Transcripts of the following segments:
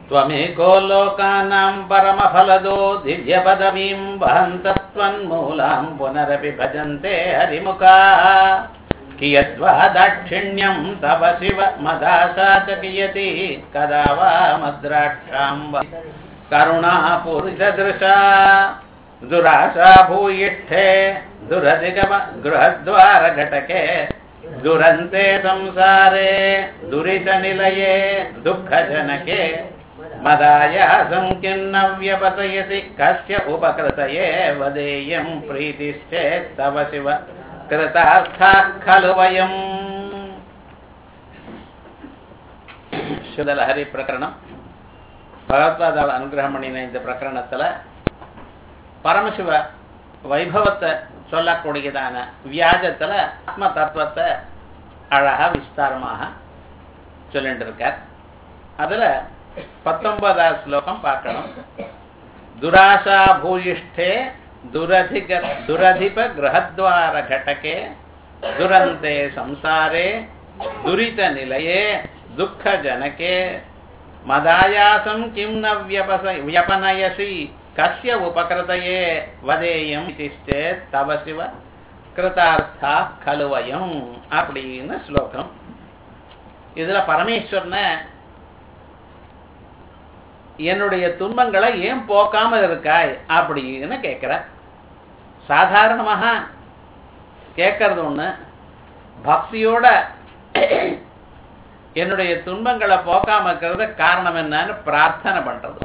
त्वमेको लोकानां परमफलदो दिव्यपदवीं वहन्तस्त्वन्मूलां पुनरपि भजन्ते हरिमुखाः कियद्वा दाक्षिण्यं तव शिव मदाशा च कियति कदा वा मद्राक्षां वा करुणापूरितदृशा दुराशा भूयिष्ठे दुरधिगम गृहद्वारघटके दुरन्ते संसारे दुरितनिलये दुःखजनके मदायासं किन्न व्यपतयसि कस्य उपकृतये वदेयं प्रीतिश्चेत् तव शिव कृतार्थाः खलु वयम् சுதலஹரி பிரகரணம் பகவத்பாதால் அனுகிரகம் பண்ணின இந்த பிரகரணத்துல பரமசிவ வைபவத்தை சொல்லக்கூடியதான வியாஜத்துல ஆத்ம தத்துவத்தை அழகா விஸ்தாரமாக சொல்லிட்டு இருக்கார் அதுல பத்தொன்பதாவது ஸ்லோகம் பார்க்கணும் துராசா பூயிஷ்டே துரதிக துரதிப கிரகத்வார கடகே துரந்தே சம்சாரே துரித நிலையே துக்க ஜனகே மதாயாசம் கிம் ந வியபச வியபனயசி கஸ்ய உபகிருதையே வதேயம் சேத் தவ சிவ கிருதார்த்தா கலுவயம் அப்படின்னு ஸ்லோகம் இதுல பரமேஸ்வரனை என்னுடைய துன்பங்களை ஏன் போக்காம இருக்காய் அப்படின்னு கேட்கிற சாதாரணமாக கேட்கறது ஒண்ணு பக்தியோட என்னுடைய துன்பங்களை போக்காம இருக்கிறது காரணம் என்னன்னு பிரார்த்தனை பண்றது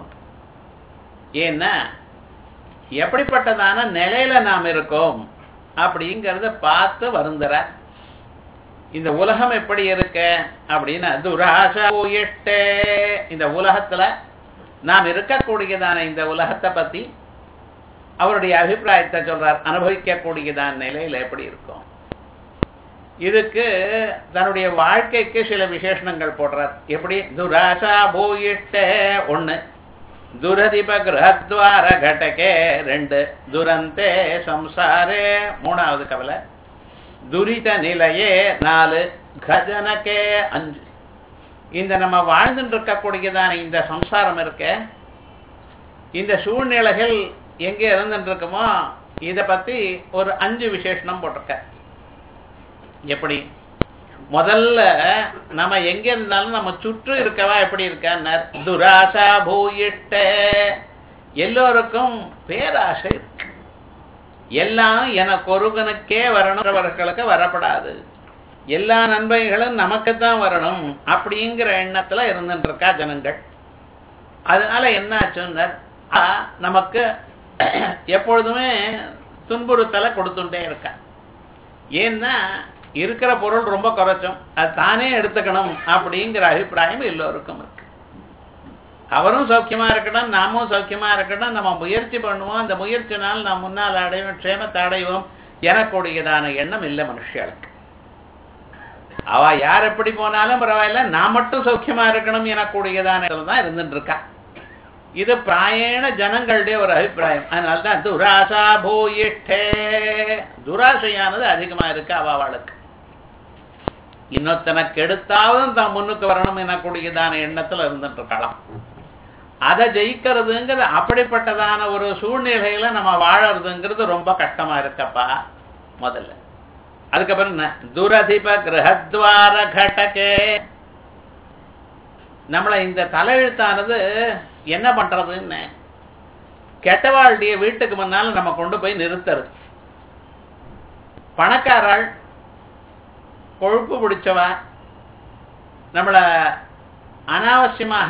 ஏன்னா எப்படிப்பட்டதான நிலையில நாம் இருக்கோம் அப்படிங்கிறத பார்த்து வருந்துற இந்த உலகம் எப்படி இருக்க அப்படின்னா துராசா இந்த உலகத்துல நாம் இருக்கக்கூடியதான இந்த உலகத்தை பத்தி அவருடைய அபிப்பிராயத்தை சொல்றார் அனுபவிக்கக்கூடியதான நிலையில எப்படி இருக்கும் இதுக்கு தன்னுடைய வாழ்க்கைக்கு சில விசேஷணங்கள் போடுறார் எப்படி துராசா பூயிட்ட ஒண்ணு துரதிப கிரகத்வார கடகே ரெண்டு துரந்தே சம்சாரே மூணாவது கவலை துரித நிலையே நாலு கஜனக்கே அஞ்சு இந்த நம்ம வாழ்ந்துட்டு இருக்கக்கூடியதான இந்த சம்சாரம் இருக்க இந்த சூழ்நிலைகள் எங்கே இருந்துட்டு இருக்குமோ இதை பத்தி ஒரு அஞ்சு விசேஷனம் போட்டிருக்க எப்படி முதல்ல நம்ம எங்க இருந்தாலும் நம்ம சுற்று இருக்கவா எப்படி இருக்க துராசா பூயிட்ட எல்லோருக்கும் பேராசை இருக்கு எல்லாம் எனக்கு ஒருவனுக்கே வரணுன்றவர்களுக்கு வரப்படாது எல்லா நன்மைகளும் நமக்குத்தான் வரணும் அப்படிங்கிற எண்ணத்துல இருந்துட்டு இருக்கா ஜனங்கள் அதனால என்ன ஆச்சுன்னார் நமக்கு எப்பொழுதுமே துன்புறுத்தலை கொடுத்துட்டே இருக்க ஏன்னா இருக்கிற பொருள் ரொம்ப குறைச்சோம் அது தானே எடுத்துக்கணும் அப்படிங்கிற அபிப்பிராயம் எல்லோருக்கும் இருக்கு அவரும் சௌக்கியமா இருக்கட்டும் நாமும் சௌக்கியமா இருக்கட்டும் நம்ம முயற்சி பண்ணுவோம் அந்த முயற்சினால் நாம் முன்னால் அடைவோம் க்ஷேமத்தை அடைவோம் எனக்கூடியதான எண்ணம் இல்லை மனுஷியாளுக்கு அவ யார் எப்படி போனாலும் பரவாயில்ல நான் மட்டும் சௌக்கியமா இருக்கணும் எனக்கூடியதான தான் இருந்துட்டு இருக்கா இது பிராயண ஜனங்களுடைய ஒரு அபிப்பிராயம் அதனால்தான் துராசா பூயிஷ்டே துராசையானது அதிகமா இருக்கு அவளுக்கு இன்னொத்தனை கெடுத்தாலும் தான் முன்னுக்கு வரணும் எனக்கூடியதான எண்ணத்துல இருந்துட்டு இருக்கலாம் அதை ஜெயிக்கிறதுங்கிறது அப்படிப்பட்டதான ஒரு சூழ்நிலையில நம்ம வாழறதுங்கிறது ரொம்ப கஷ்டமா இருக்கப்பா முதல்ல அதுக்கப்புறம் என்ன துரதிப கிரகத்வார கடகே நம்மளை இந்த தலையெழுத்தானது என்ன பண்றதுன்னு கெட்டவாளுடைய வீட்டுக்கு முன்னால நம்ம கொண்டு போய் நிறுத்துறது பணக்காராள் கொழுப்பு பிடிச்சவா நம்மள அனாவசியமாக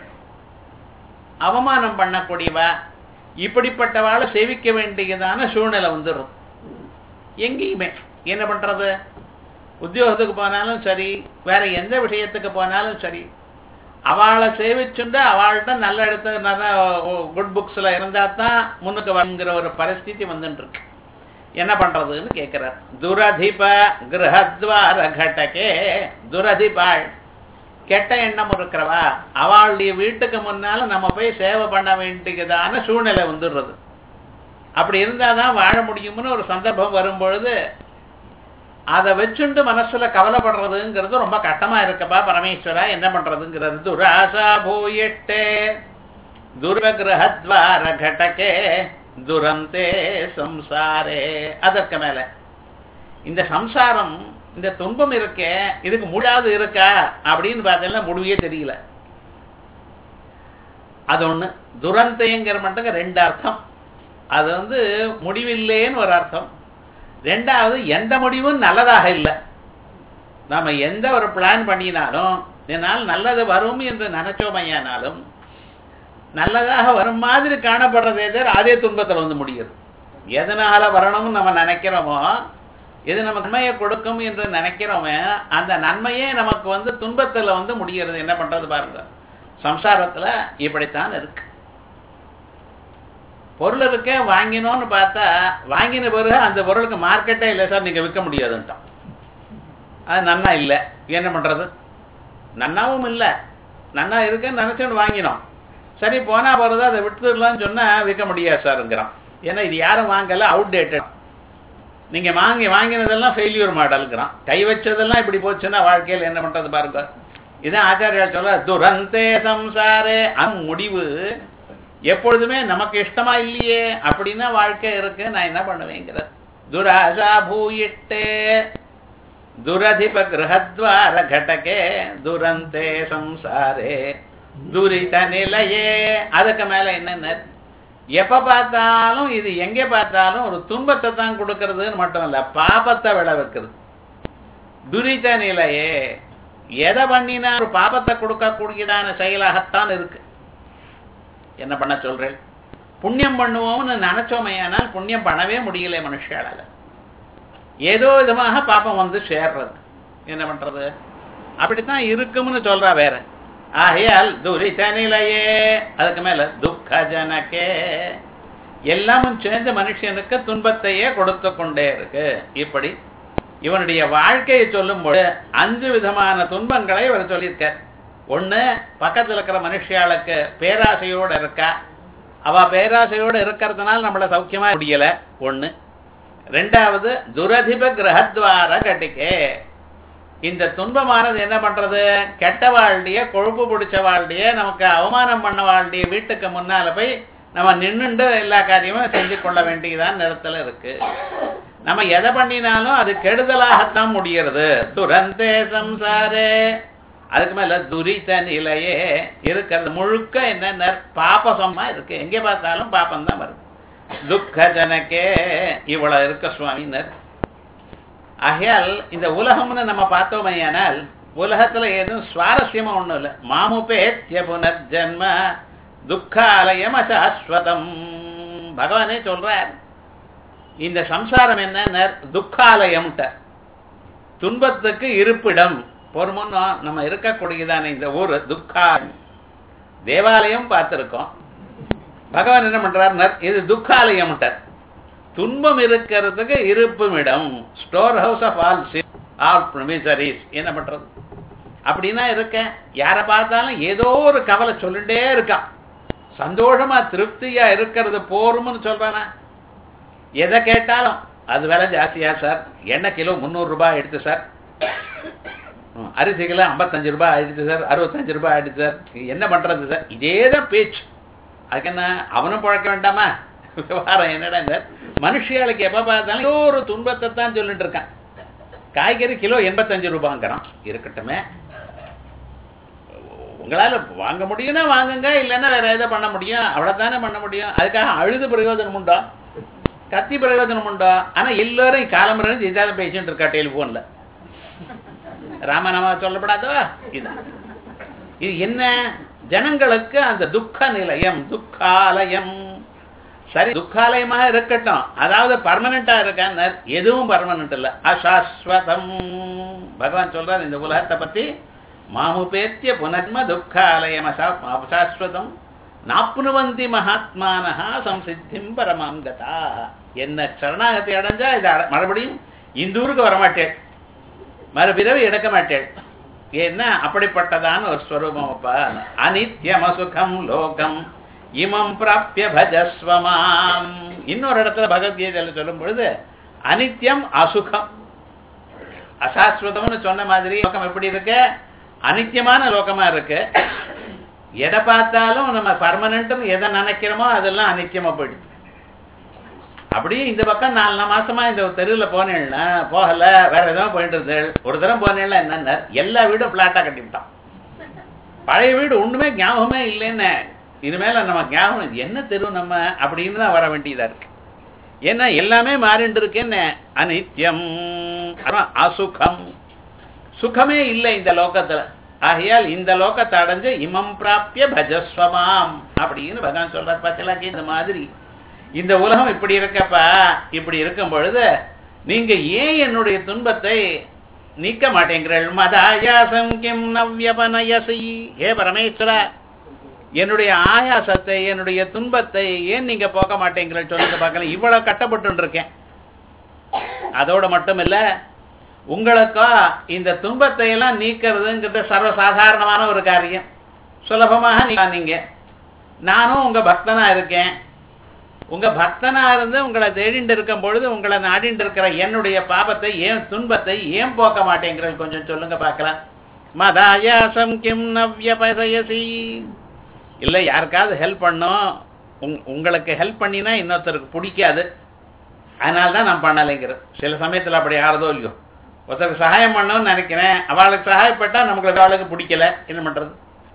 அவமானம் பண்ணக்கூடியவா இப்படிப்பட்டவாளை சேவிக்க வேண்டியதான சூழ்நிலை வந்துடும் எங்கேயுமே என்ன பண்றது உத்தியோகத்துக்கு போனாலும் சரி வேற எந்த விஷயத்துக்கு போனாலும் சரி அவளை சேவிச்சுண்டு அவள்கிட்ட நல்ல இடத்துல நல்ல குட் புக்ஸ்ல இருந்தா தான் முன்னுக்கு வந்துங்கிற ஒரு பரிஸ்திதி வந்துட்டு இருக்கு என்ன பண்றதுன்னு கேட்கிறார் துரதிப கிரகத்வார கடகே துரதிபாள் கெட்ட எண்ணம் இருக்கிறவா அவளுடைய வீட்டுக்கு முன்னால நம்ம போய் சேவை பண்ண வேண்டியதான சூழ்நிலை வந்துடுறது அப்படி இருந்தாதான் வாழ முடியும்னு ஒரு சந்தர்ப்பம் வரும்பொழுது அதை வச்சுண்டு மனசுல கவலைப்படுறதுங்கிறது ரொம்ப கஷ்டமா இருக்கப்பா பரமேஸ்வரா என்ன பண்றதுங்கிறது துராசா பூயிட்டே துர்வகிரகத்வார கடகே துரந்தே சம்சாரே அதற்கு மேல இந்த சம்சாரம் இந்த துன்பம் இருக்கே இதுக்கு முடியாது இருக்கா அப்படின்னு பார்த்தீங்கன்னா முடிவே தெரியல அது ஒண்ணு துரந்தைங்கிற மட்டுங்க ரெண்டு அர்த்தம் அது வந்து முடிவில்லைன்னு ஒரு அர்த்தம் ரெண்டாவது எந்த முடிவும் நல்லதாக இல்லை நாம எந்த ஒரு பிளான் பண்ணினாலும் இதனால் நல்லது வரும் என்று நினைச்சோமையானாலும் நல்லதாக வரும் மாதிரி காணப்படுறதே தவிர அதே துன்பத்தில் வந்து முடியுது எதனால வரணும்னு நம்ம நினைக்கிறோமோ எது நமக்கு நன்மையை கொடுக்கும் என்று நினைக்கிறோமே அந்த நன்மையே நமக்கு வந்து துன்பத்துல வந்து முடிகிறது என்ன பண்றது பாருங்க சம்சாரத்துல இப்படித்தான் இருக்கு பொருள் இருக்க வாங்கினோம்னு பார்த்தா வாங்கின பிறகு அந்த பொருளுக்கு மார்க்கெட்டே இல்லை சார் நீங்க விற்க முடியாதுன்ட்டான் அது நன்னா இல்லை என்ன பண்றது நன்னாவும் இல்லை நன்னா இருக்குன்னு நினைச்சுன்னு வாங்கினோம் சரி போனா போறது அதை விட்டுடலாம்னு சொன்னா விற்க முடியாது சார்ங்கிறான் ஏன்னா இது யாரும் வாங்கல அவுடேட்டட் நீங்க வாங்கி வாங்கினதெல்லாம் ஃபெயிலியூர் மாடல்ங்கிறான் கை வச்சதெல்லாம் இப்படி போச்சுன்னா வாழ்க்கையில் என்ன பண்றது பாருங்க இதான் ஆச்சாரியால் சொல்ல துரந்தே சம்சாரே அம் முடிவு எப்பொழுதுமே நமக்கு இஷ்டமா இல்லையே அப்படின்னா வாழ்க்கை இருக்கு நான் என்ன பண்ணுவேங்கிற துராசா பூயிட்டே துரதிப கிரகத்வார கடகே துரந்தே சம்சாரே துரித நிலையே அதுக்கு மேல என்னென்ன எப்ப பார்த்தாலும் இது எங்க பார்த்தாலும் ஒரு துன்பத்தை தான் கொடுக்கறதுன்னு மட்டும் இல்ல பாபத்தை விளை வைக்கிறது துரித நிலையே எதை பண்ணினா ஒரு பாபத்தை கொடுக்கக்கூடியதான செயலாகத்தான் இருக்கு என்ன பண்ண சொல்றேன் புண்ணியம் பண்ணுவோம்னு நினைச்சோமையானால் புண்ணியம் பண்ணவே முடியல மனுஷால ஏதோ விதமாக பாப்பம் வந்து சேர்றது என்ன பண்றது அப்படித்தான் இருக்கும்னு சொல்றா வேற ஆகையால் துரித நிலையே அதுக்கு மேல துக்க ஜனக்கே எல்லாமும் சேர்ந்து மனுஷனுக்கு துன்பத்தையே கொடுத்து கொண்டே இருக்கு இப்படி இவனுடைய வாழ்க்கையை சொல்லும்போது அஞ்சு விதமான துன்பங்களை இவர் சொல்லியிருக்கார் ஒண்ணு பக்கத்துல இருக்கிற மனுஷியாளுக்கு பேராசையோட இருக்கா அவ பேராசையோட இருக்கிறதுனால நம்மள சௌக்கியமா முடியல ஒண்ணு ரெண்டாவது துரதிப கிரகத்வார கட்டிக்கே இந்த துன்பமானது என்ன பண்றது கெட்ட வாழ்டைய கொழுப்பு பிடிச்ச வாழ்டைய நமக்கு அவமானம் பண்ண வாழ்டைய வீட்டுக்கு முன்னால போய் நம்ம நின்னுண்டு எல்லா காரியமும் செஞ்சு கொள்ள வேண்டியதான் நேரத்துல இருக்கு நம்ம எதை பண்ணினாலும் அது கெடுதலாகத்தான் முடிகிறது துரந்தே சம்சாரே அதுக்கு மேல துரித நிலையே இருக்கிறது முழுக்க என்ன பாபசமா இருக்கு எங்கே பார்த்தாலும் பாப்பம் தான் வருது துக்க ஜனக்கே இவ்வளவு இருக்க சுவாமினர் ஆகையால் இந்த உலகம்னு நம்ம பார்த்தோமையானால் உலகத்துல எதுவும் சுவாரஸ்யமா ஒண்ணும் இல்லை மாமுபேத்திய புனர்ஜன்ம துக்காலயம் அசாஸ்வதம் பகவானே சொல்றார் இந்த சம்சாரம் என்ன துக்காலயம்ட்ட துன்பத்துக்கு இருப்பிடம் பொறுமுன்னோ நம்ம இருக்கக்கூடியதான இந்த ஊர் துக்கா தேவாலயம் பார்த்திருக்கோம் பகவான் என்ன பண்றார் இது துக்காலயம்ட்டார் துன்பம் இருக்கிறதுக்கு இருப்பும் இடம் store house of all all miseries என்ன பண்றது அப்படின்னா இருக்க யாரை பார்த்தாலும் ஏதோ ஒரு கவலை சொல்லிட்டே இருக்கான் சந்தோஷமா திருப்தியா இருக்கிறது போரும்னு சொல்றானா எதை கேட்டாலும் அது விலை ஜாஸ்தியா சார் எண்ணெய் கிலோ முந்நூறு ரூபாய் எடுத்து சார் அரிசி கிலோ ஐம்பத்தஞ்சு ரூபாய் ஆயிடுச்சு சார் அறுபத்தஞ்சு ரூபாய் ஆயிடுச்சு சார் என்ன பண்றது சார் இதே தான் பேச்சு அதுக்கு என்ன அவனும் பழக்க வேண்டாமா விவகாரம் என்னடா மனுஷியாளுக்கு எப்ப பார்த்தாலும் ஏதோ ஒரு துன்பத்தை தான் சொல்லிட்டு இருக்கான் காய்கறி கிலோ எண்பத்தஞ்சு ரூபாங்கிறான் இருக்கட்டுமே உங்களால வாங்க முடியும்னா வாங்குங்க இல்லைன்னா வேற எதை பண்ண முடியும் அவ்வளவுதானே பண்ண முடியும் அதுக்காக அழுது பிரயோஜனம் உண்டா கத்தி பிரயோஜனம் உண்டா ஆனா எல்லாரும் காலம்பரம் இதாதான் பேசிட்டு இருக்கா டெலிபோன்ல ராமநாமா சொல்லப்படாதோ இதுதான் இது என்ன ஜனங்களுக்கு அந்த துக்க நிலையம் துக்காலயம் சரி துக்காலயமாக இருக்கட்டும் அதாவது பர்மனண்டா இருக்கான் எதுவும் பர்மனன்ட் இல்ல அசாஸ்வதம் பகவான் சொல்றார் இந்த உலகத்தை பத்தி மாமுபேத்திய புனர்ம துக்காலயம் அசாஸ்வதம் நாப்னுவந்தி மகாத்மானஹா சம்சித்திம் பரமாம் கதா என்ன சரணாகத்தை அடைஞ்சா இதை மறுபடியும் இந்த ஊருக்கு வரமாட்டேன் மறுபிறவி எடுக்க மாட்டேன் ஏன்னா அப்படிப்பட்டதான ஒரு ஸ்வரூபம் அப்பா அனித்யம் அசுகம் லோகம் இமம் பிராப்பிய பஜஸ்வமாம் இன்னொரு இடத்துல பகவத்கீதையில சொல்லும் பொழுது அனித்யம் அசுகம் அசாஸ்வதம்னு சொன்ன மாதிரி லோகம் எப்படி இருக்கு அனித்தியமான லோகமா இருக்கு எதை பார்த்தாலும் நம்ம பர்மனன்ட்னு எதை நினைக்கிறோமோ அதெல்லாம் அனித்தியமா போயிடுது அப்படியே இந்த பக்கம் நாலு மாசமா இந்த தெருவில் போனேன்னா போகல வேற எதாவது போயிட்டு இருந்தேள் ஒரு தரம் போனேன்னா என்னன்னா எல்லா வீடும் பிளாட்டா கட்டிவிட்டான் பழைய வீடு ஒண்ணுமே ஞாபகமே இல்லைன்னு இனிமேல நம்ம ஞாபகம் இது என்ன தெரு நம்ம அப்படின்னு தான் வர வேண்டியதா இருக்கு ஏன்னா எல்லாமே மாறிண்டு இருக்கு என்ன அனித்யம் அப்புறம் அசுகம் சுகமே இல்லை இந்த லோகத்துல ஆகையால் இந்த லோகத்தை அடைஞ்சு இமம் பிராப்பிய பஜஸ்வமாம் அப்படின்னு பகவான் சொல்றார் பச்சலாக்கி இந்த மாதிரி இந்த உலகம் இப்படி இருக்கப்பா இப்படி இருக்கும் பொழுது நீங்க ஏன் என்னுடைய துன்பத்தை நீக்க மாட்டேங்கிறீர்கள் மதாயாசம் கிம் நவ்யபனயசி ஏ பரமேஸ்வரா என்னுடைய ஆயாசத்தை என்னுடைய துன்பத்தை ஏன் நீங்க போக்க மாட்டேங்கிறீர்கள் சொல்லுங்க பார்க்கலாம் இவ்வளவு கட்டப்பட்டு இருக்கேன் அதோட மட்டும் இல்ல உங்களுக்கா இந்த துன்பத்தை எல்லாம் நீக்கிறதுங்கிறது சர்வசாதாரணமான ஒரு காரியம் சுலபமாக நீ- நீங்க நானும் உங்க பக்தனா இருக்கேன் உங்க பக்தனா இருந்து உங்களை தேடிண்டு இருக்கும் பொழுது உங்களை நாடிண்டு இருக்கிற என்னுடைய பாபத்தை ஏன் துன்பத்தை ஏன் போக்க மாட்டேங்கிறது கொஞ்சம் சொல்லுங்க பார்க்கலாம் மதாயாசம் கிம் நவ்யபசயசி இல்ல யாருக்காவது ஹெல்ப் பண்ணோம் உங்- உங்களுக்கு ஹெல்ப் பண்ணினா இன்னொருத்தருக்கு பிடிக்காது அதனால தான் நான் பண்ணலைங்கிறது சில சமயத்துல அப்படி ஆறதோ இல்லையோ ஒருத்தருக்கு சகாயம் பண்ணணும்னு நினைக்கிறேன் அவளுக்கு சகாயப்பட்டா நமக்கு அவளுக்கு பிடிக்கல என்ன பண்றது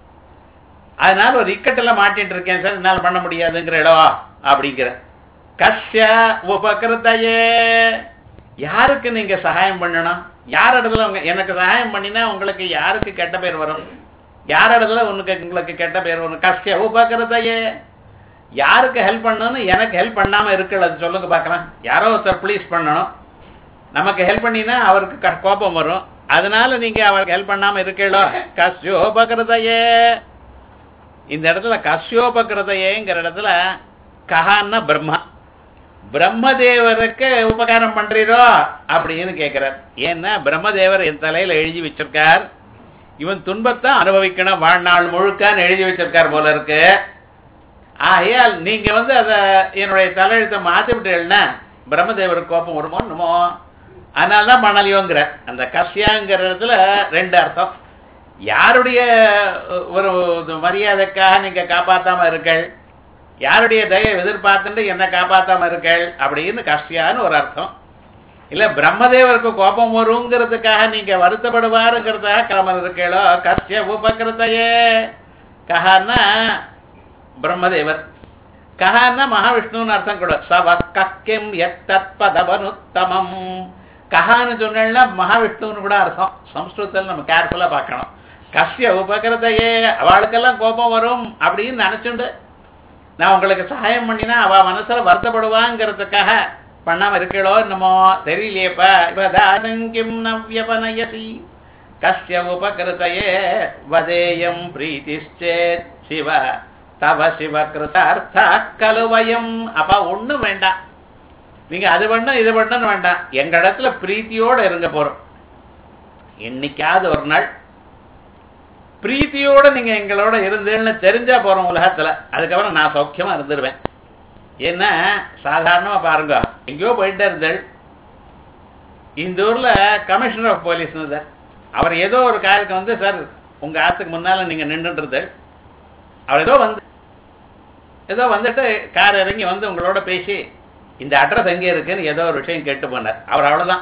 அதனால ஒரு இக்கட்டுல மாட்டிட்டு இருக்கேன் சார் என்னால பண்ண முடியாதுங்கிற இடம் அப்படிங்கிற கஷ்ய உபகிருத்தையே யாருக்கு நீங்க சகாயம் பண்ணணும் யார் இடத்துல உங்க எனக்கு சகாயம் பண்ணினா உங்களுக்கு யாருக்கு கெட்ட பேர் வரும் யார் இடத்துல உனக்கு உங்களுக்கு கெட்ட பேர் வரும் கஷ்ய உபகிருத்தையே யாருக்கு ஹெல்ப் பண்ணணும்னு எனக்கு ஹெல்ப் பண்ணாம இருக்கல அது சொல்லுங்க பார்க்கலாம் யாரோ ஒருத்தர் ப்ளீஸ் பண்ணணும் நமக்கு ஹெல்ப் பண்ணினா அவருக்கு க- கோபம் வரும் அதனால நீங்க அவருக்கு ஹெல்ப் பண்ணாம இருக்கீங்களோ கஷ்யோபகிருதையே இந்த இடத்துல கஷ்யோபகிருதையேங்கிற இடத்துல கஹான்னா பிரம்மா பிரம்மதேவருக்கு உபகாரம் பண்றீரோ அப்படின்னு கேட்கிறார் ஏன்னா பிரம்மதேவர் என் தலையில எழுதி வச்சிருக்கார் இவன் துன்பத்தை அனுபவிக்கணும் வாழ்நாள் முழுக்கான்னு எழுதி வச்சிருக்கார் போல இருக்கு ஆகையால் நீங்க வந்து அத என்னுடைய தலையெழுத்தை மாத்தி விட்டீங்கன்னா பிரம்மதேவருக்கு கோபம் வருமோ என்னமோ அதனால தான் பண்ணலையோங்கிற அந்த கஷ்யாங்கிற இடத்துல ரெண்டு அர்த்தம் யாருடைய அஹ், ஒரு இது மரியாதைக்காக நீங்க காப்பாத்தாம இருக்கள் யாருடைய தயை எதிர்பார்த்துட்டு என்ன காப்பாத்தாம இருக்கள் அப்படின்னு கஷ்யான்னு ஒரு அர்த்தம் இல்ல பிரம்மதேவருக்கு கோபம் வருங்கிறதுக்காக நீங்க வருத்தப்படுவாருங்கிறதுக்காக கிளம்பல் இருக்கீங்களோ கஷ்ய உபகிருத்தையே கஹான்னா பிரம்மதேவர் கஹான்னா மகாவிஷ்ணுன்னு அர்த்தம் கூட சவ கக்கிம் எத்தத் பதவனுத்தமம் கஹான்னு சொன்னா மகாவிஷ்ணுன்னு கூட அர்த்தம் சம்ஸ்கிருதத்தில் நம்ம கேர்ஃபுல்லா பார்க்கணும் கஷ்ய உபகிருதையே அவளுக்கெல்லாம் கோபம் வரும் அப்படின்னு நினைச்சுண்டு நான் உங்களுக்கு சகாயம் பண்ணினா அவ மனசுல வருத்தப்படுவாங்கிறதுக்காக பண்ணாம இருக்களோ என்னமோ தெரியலையேப்பா இவதானங்கிம் நவ்யபனயசி கஷ்ய உபகிருதையே வதேயம் பிரீதிச்சேத் சிவ தவ சிவ கிருதார்த்தா கலுவயம் அப்பா ஒண்ணும் வேண்டாம் நீங்க அது பண்ணும் இது பண்ணணும் வேண்டாம் எங்க இடத்துல பிரீத்தியோட இருங்க போறோம் என்னைக்காவது ஒரு நாள் பிரீத்தியோட நீங்க எங்களோட இருந்தேன்னு தெரிஞ்சா போறோம் உலகத்துல அதுக்கப்புறம் நான் சௌக்கியமா இருந்துருவேன் என்ன சாதாரணமா பாருங்க எங்கேயோ போயிட்டே இருந்தேள் இந்த ஊர்ல கமிஷனர் ஆஃப் போலீஸ் சார் அவர் ஏதோ ஒரு காரியத்துக்கு வந்து சார் உங்க ஆத்துக்கு முன்னால நீங்க நின்றுட்டு இருந்தேள் அவர் ஏதோ வந்து ஏதோ வந்துட்டு கார் இறங்கி வந்து உங்களோட பேசி இந்த அட்ரஸ் எங்க இருக்குன்னு ஏதோ ஒரு விஷயம் கேட்டு போனார் அவர் அவ்வளவுதான்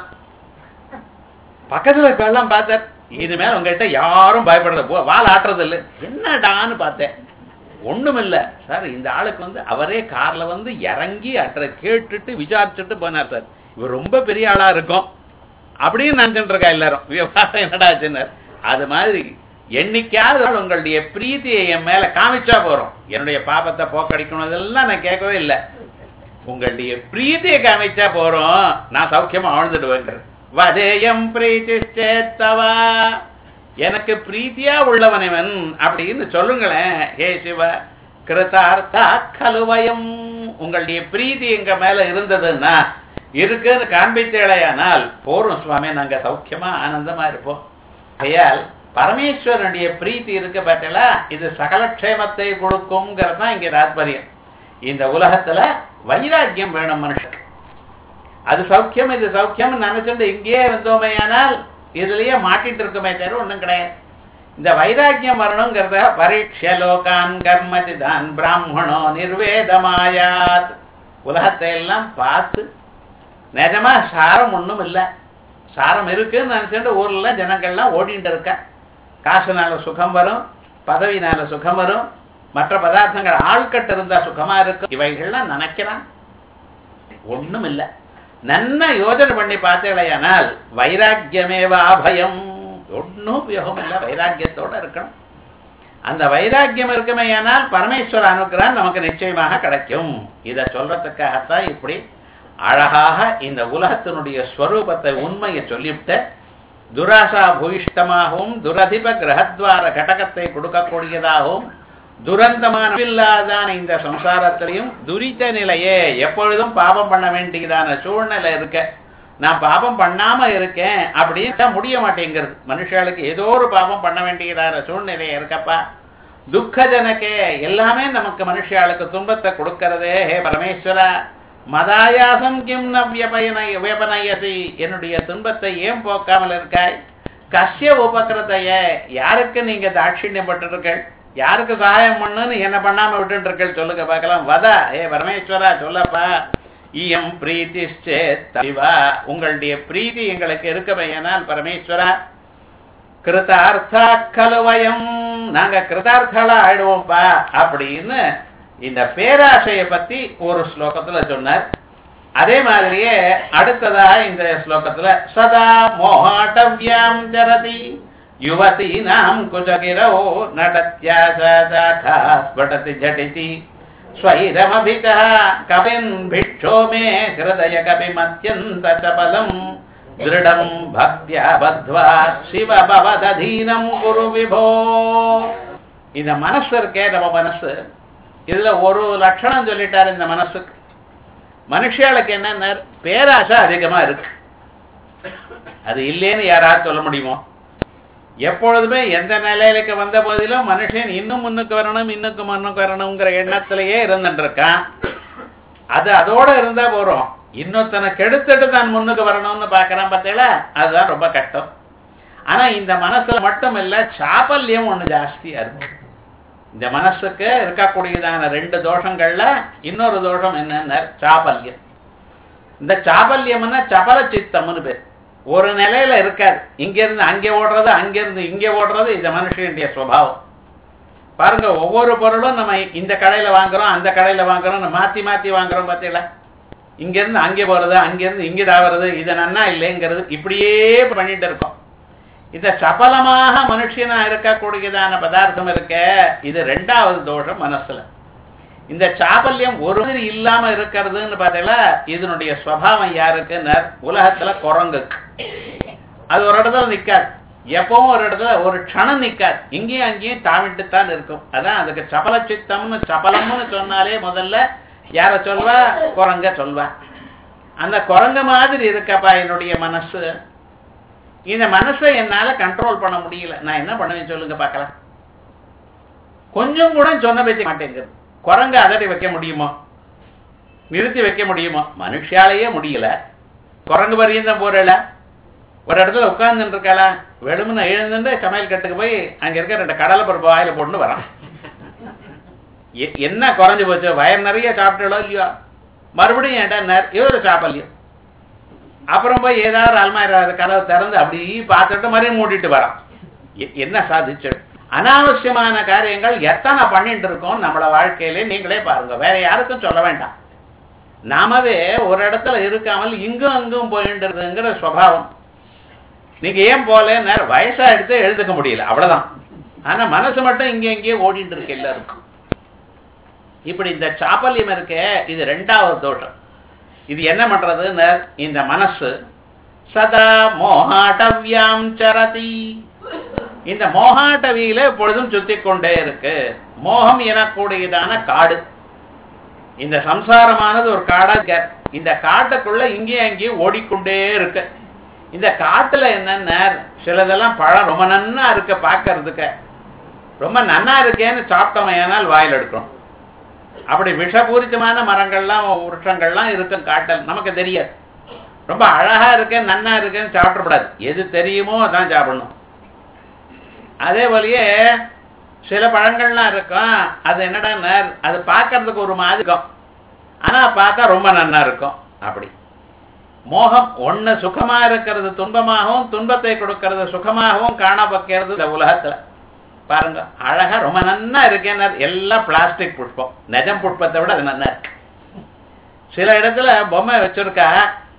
பக்கத்துல இப்ப எல்லாம் பார்த்தார் இனிமேல் உங்ககிட்ட யாரும் பயப்படுறது போ வால் ஆட்டுறது இல்லை என்னடான்னு பார்த்தேன் ஒண்ணுமில்ல சார் இந்த ஆளுக்கு வந்து அவரே கார்ல வந்து இறங்கி அட்ர கேட்டுட்டு விசாரிச்சுட்டு போனார் சார் இவர் ரொம்ப பெரிய ஆளா இருக்கும் அப்படின்னு நினைச்சுட்டு இருக்கா எல்லாரும் விவகாரம் என்னடா ஆச்சுன்னார் அது மாதிரி என்னைக்காவது ஒரு நாள் உங்களுடைய பிரீத்தியை என் மேல காமிச்சா போறோம் என்னுடைய பாபத்தை போக்கடிக்கணும் இதெல்லாம் நான் கேட்கவே இல்லை உங்களுடைய பிரீத்தியை காமிச்சா போறோம் நான் சௌக்கியமா ஆழ்ந்துடுவேங்கிற வதேயம் பிரீத்திச்சேத்தவா எனக்கு பிரீத்தியா உள்ளவனிவன் அப்படின்னு சொல்லுங்களேன் ஹே சிவ கிருதார்த்தா கலுவயம் உங்களுடைய பிரீத்தி எங்க மேல இருந்ததுன்னா இருக்குன்னு காண்பித்தேளையானால் போறோம் சுவாமி நாங்க சௌக்கியமா ஆனந்தமா இருப்போம் ஐயால் பரமேஸ்வரனுடைய பிரீத்தி இருக்க பார்த்தல இது சகல க்ஷேமத்தை கொடுக்கும்ங்கிறது தான் இங்க தாத்பரியம் இந்த உலகத்துல வைராக்கியம் வேணும் மனுஷனுக்கு அது சௌக்கியம் இது சௌக்கியம் நினைச்சுட்டு இங்கேயே வந்தோமையானால் இதுலயே மாட்டிட்டு இருக்குமே தவிர ஒண்ணும் கிடையாது இந்த வைராக்கியம் வரணுங்கிறத பரீட்ச லோகான் கர்மதிதான் பிராமணோ நிர்வேதமாயாத் உலகத்தை எல்லாம் பார்த்து நிஜமா சாரம் ஒண்ணும் இல்லை சாரம் இருக்குன்னு நினைச்சுட்டு ஊர்ல ஜனங்கள்லாம் ஓடிட்டு இருக்க காசுனால சுகம் வரும் பதவினால சுகம் வரும் மற்ற பதார்த்தங்கள் ஆள்கட்டு இருந்தா சுகமா இருக்கும் இவைகள்லாம் நினைக்கிறான் ஒண்ணும் இல்லை நன்ன யோஜனை பண்ணி பார்த்தீங்களேயானால் வைராக்கியமேவா அபயம் ஒன்றும் உபயோகம் இல்லை வைராக்கியத்தோட இருக்கணும் அந்த வைராக்கியம் இருக்குமேயானால் பரமேஸ்வர அனுகிரகம் நமக்கு நிச்சயமாக கிடைக்கும் இதை சொல்றதுக்காகத்தான் இப்படி அழகாக இந்த உலகத்தினுடைய ஸ்வரூபத்தை உண்மையை சொல்லிவிட்டு துராசா பூயிஷ்டமாகவும் துரதிப கிரகத்வார கடகத்தை கொடுக்கக்கூடியதாகவும் துரந்தமான இல்லாதான இந்த சம்சாரத்திலையும் துரித நிலையே எப்பொழுதும் பாபம் பண்ண வேண்டியதான சூழ்நிலை இருக்க நான் பாபம் பண்ணாம இருக்கேன் அப்படின்னு முடிய மாட்டேங்கிறது மனுஷாளுக்கு ஏதோ ஒரு பாபம் பண்ண வேண்டியதான சூழ்நிலை இருக்கப்பா துக்கஜனக்கே எல்லாமே நமக்கு மனுஷாளுக்கு துன்பத்தை கொடுக்கறதே ஹே பரமேஸ்வரா மதாயாசம் கிம் நவ்யபயன வியபனயசி என்னுடைய துன்பத்தை ஏன் போக்காமல் இருக்காய் கஷ்ய உபகிருதைய யாருக்கு நீங்க தாட்சிணியப்பட்டிருக்கள் யாருக்கு சகாயம் பண்ணுன்னு என்ன பண்ணாம விட்டுருக்கள் சொல்லுங்க பார்க்கலாம் வதா ஏ பரமேஸ்வரா சொல்லப்பா இயம் பிரீத்திஷ்டேவா உங்களுடைய பிரீதி எங்களுக்கு இருக்கமையனால் பரமேஸ்வரா கிருதார்த்தா கலுவயம் நாங்க கிருதார்த்தலா ஆயிடுவோம்ப்பா அப்படின்னு இந்த பேராசையை பத்தி ஒரு ஸ்லோகத்துல சொன்னார் அதே மாதிரியே அடுத்ததா இந்த ஸ்லோகத்துல சதா மோகாட்டவியாம் ஜரதி யுவதி நாம் குஜகிரோ நடத்யாசாதா ஸ்படதி ஜடிதி स्वैरमभितः कपिन् भिक्षो मे हृदय कपिमत्यन्तचपलम् दृढम् भक्त्या बद्ध्वा शिव பவததீனம் குரு விபோ இந்த மனசு இருக்கே நம்ம மனசு இதுல ஒரு லட்சணம் சொல்லிட்டார் இந்த மனசுக்கு மனுஷியாளுக்கு என்ன பேராசை அதிகமா இருக்கு அது இல்லேன்னு யாராவது சொல்ல முடியுமோ எப்பொழுதுமே எந்த நிலையிலுக்கு வந்த போதிலும் மனுஷன் இன்னும் முன்னுக்கு வரணும் இன்னுக்கு முன்னுக்கு வரணுங்கிற எண்ணத்திலேயே இருந்துட்டு இருக்கான் அது அதோட இருந்தா போறோம் இன்னொருத்தனை கெடுத்துட்டு தான் முன்னுக்கு வரணும்னு பாக்குறான் பார்த்தீங்களா அதுதான் ரொம்ப கஷ்டம் ஆனா இந்த மனசுல மட்டும் இல்ல சாபல்யம் ஒண்ணு ஜாஸ்தியா இருக்கு இந்த மனசுக்கு இருக்கக்கூடியதான ரெண்டு தோஷங்கள்ல இன்னொரு தோஷம் என்னன்னா சாபல்யம் இந்த சாபல்யம்னா சபல சித்தம்னு பேர் ஒரு நிலையில இருக்காது இங்க இருந்து அங்கே ஓடுறது அங்க இருந்து இங்க ஓடுறது இந்த மனுஷனுடைய சுவாவம் பாருங்க ஒவ்வொரு பொருளும் நம்ம இந்த கடையில வாங்குறோம் அந்த கடையில வாங்குறோம் மாத்தி மாத்தி வாங்குறோம் பார்த்தீங்களா இங்க இருந்து அங்கே போறது அங்க இருந்து இங்க தாவறது இது நன்னா இல்லைங்கிறது இப்படியே பண்ணிட்டு இருக்கோம் இந்த சபலமாக மனுஷனா இருக்கக்கூடியதான பதார்த்தம் இருக்க இது ரெண்டாவது தோஷம் மனசுல இந்த சாபல்யம் ஒரு மாதிரி இல்லாம இருக்கிறதுன்னு பார்த்தீங்களா இதனுடைய சுவாவம் யாருக்குன்னு உலகத்துல குரங்குக்கு அது ஒரு இடத்துல நிக்காது எப்பவும் ஒரு இடத்துல ஒரு க்ஷணம் நிக்காது இங்கேயும் அங்கேயும் தாவிட்டுத்தான் இருக்கும் அதான் அதுக்கு சபல சித்தம்னு சபலம்னு சொன்னாலே முதல்ல யார சொல்வா குரங்க சொல்வா அந்த குரங்க மாதிரி இருக்கப்பா என்னுடைய மனசு இந்த மனசை என்னால கண்ட்ரோல் பண்ண முடியல நான் என்ன பண்ணுவேன் சொல்லுங்க பார்க்கலாம் கொஞ்சம் கூட சொன்ன பேச்ச மாட்டேங்குது குரங்க அதட்டி வைக்க முடியுமோ நிறுத்தி வைக்க முடியுமோ மனுஷாலேயே முடியல குரங்கு பரியந்தம் போறல ஒரு இடத்துல உட்கார்ந்துட்டு இருக்காளா வெளுமனை எழுந்துட்டு சமையல் கட்டுக்கு போய் அங்க இருக்க ரெண்டு கடலை பருப்பு வாயில போட்டு வரான் என்ன குறைஞ்சு போச்சு வயர் நிறைய சாப்பிட்டாலோ இல்லையோ மறுபடியும் ஏன்டா இவரு சாப்பிடலையோ அப்புறம் போய் ஏதாவது அல்மாரி கதவை திறந்து அப்படி பார்த்துட்டு மறுபடியும் மூடிட்டு வரான் என்ன சாதிச்சு அனாவசியமான காரியங்கள் எத்தனை பண்ணிட்டு இருக்கோம் நம்மள வாழ்க்கையிலே நீங்களே பாருங்க வேற யாருக்கும் சொல்ல வேண்டாம் நாமவே ஒரு இடத்துல இருக்காமல் இங்கும் அங்கும் போயின்றதுங்கிற சுவாவம் நீங்க ஏன் போல வயசா எடுத்து எழுதுக்க முடியல அவ்வளவுதான் ஆனா மனசு மட்டும் இங்க இங்கேயே ஓடிட்டு இருக்கு எல்லாருக்கும் இப்படி இந்த சாப்பல்யம் இருக்கே இது ரெண்டாவது தோஷம் இது என்ன பண்றதுன்னு இந்த மனசு சதா மோகாட்டவியாம் சரதி இந்த மோகாட்டவியில எப்பொழுதும் சுத்தி கொண்டே இருக்கு மோகம் எனக்கூடியதான காடு இந்த சம்சாரமானது ஒரு காடா இருக்க இந்த காட்டுக்குள்ள இங்கேயும் அங்கேயும் ஓடிக்கொண்டே இருக்கு இந்த காட்டுல என்னென்ன சிலதெல்லாம் பழம் ரொம்ப நன்னா இருக்கு பார்க்கறதுக்கு ரொம்ப நன்னா இருக்கேன்னு சாப்பிட்டோம் ஏனால் வாயில் எடுக்கணும் அப்படி விஷபூரித்தமான மரங்கள்லாம் விருட்சங்கள்லாம் இருக்கும் காட்டல் நமக்கு தெரியாது ரொம்ப அழகா இருக்கு நன்னா இருக்குன்னு சாப்பிடக்கூடாது எது தெரியுமோ அதான் சாப்பிடணும் அதே போலயே சில பழங்கள்லாம் இருக்கும் அது என்னடா அது பார்க்கறதுக்கு ஒரு மாதிரி இருக்கும் ஆனா பார்த்தா ரொம்ப நன்னா இருக்கும் அப்படி மோகம் ஒண்ணு சுகமா இருக்கிறது துன்பமாகவும் துன்பத்தை கொடுக்கிறது சுகமாகவும் காண வைக்கிறது இந்த உலகத்துல பாருங்க அழகா ரொம்ப நன்னா இருக்கேன் எல்லாம் பிளாஸ்டிக் புஷ்பம் நிஜம் புஷ்பத்தை விட அது நன்னா இருக்கு சில இடத்துல பொம்மை வச்சிருக்கா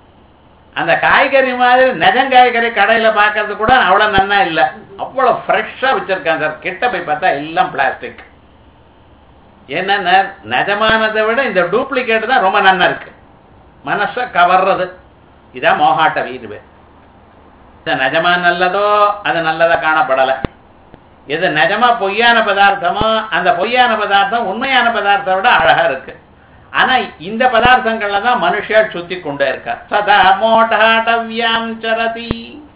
அந்த காய்கறி மாதிரி நிஜம் காய்கறி கடையில பாக்குறது கூட அவ்வளவு நன்னா இல்ல அவ்வளவு ஃப்ரெஷ்ஷா வச்சிருக்காங்க சார் கிட்ட போய் பார்த்தா எல்லாம் பிளாஸ்டிக் என்னன்னா நிஜமானதை விட இந்த டூப்ளிகேட் தான் ரொம்ப நன்னா இருக்கு மனச கவர்றது இதான் மோகாட்ட வீடு இது நிஜமா நல்லதோ அது நல்லதா காணப்படல எது நிஜமா பொய்யான பதார்த்தமோ அந்த பொய்யான பதார்த்தம் உண்மையான பதார்த்தத்தை விட அழகா இருக்கு ஆனா இந்த பதார்த்தங்கள்ல தான் மனுஷியால் சுத்தி கொண்டே இருக்கா சதா மோட்டாட்டவியாம் சரதி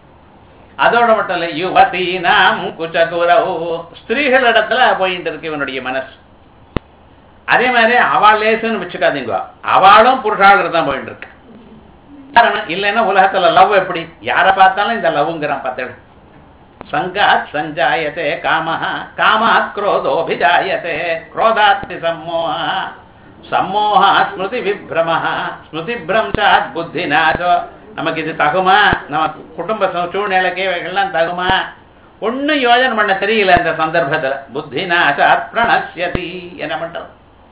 அதோட மட்டும் இல்ல யுவதி நாம் குச்சகுரவு ஸ்திரீகள் இடத்துல போயிட்டு இருக்கு இவனுடைய மனசு அதே மாதிரி அவள் லேசுன்னு வச்சுக்காதீங்க அவளும் புருஷாளர் தான் போயிட்டு இருக்கு காரணம் இல்லைன்னா உலகத்துல லவ் எப்படி யாரை பார்த்தாலும் இந்த லவ்ங்கிறான் பார்த்தேன் சங்காத் சஞ்சாயத்தே காமஹ காமாத் குரோதோபிஜாயத்தே குரோதாத் சம்மோஹ சம்மோஹா ஸ்மிருதி விப்ரமஹ ஸ்மிருதி பிரம்சாத் புத்தி நாசோ நமக்கு இது தகுமா நம்ம குடும்ப சூழ்நிலைக்கு எல்லாம் தகுமா ஒன்னும் யோஜனை பண்ண தெரியல இந்த சந்தர்ப்பத்துல புத்தி நாசாத் பிரணசியதி என்ன பண்றது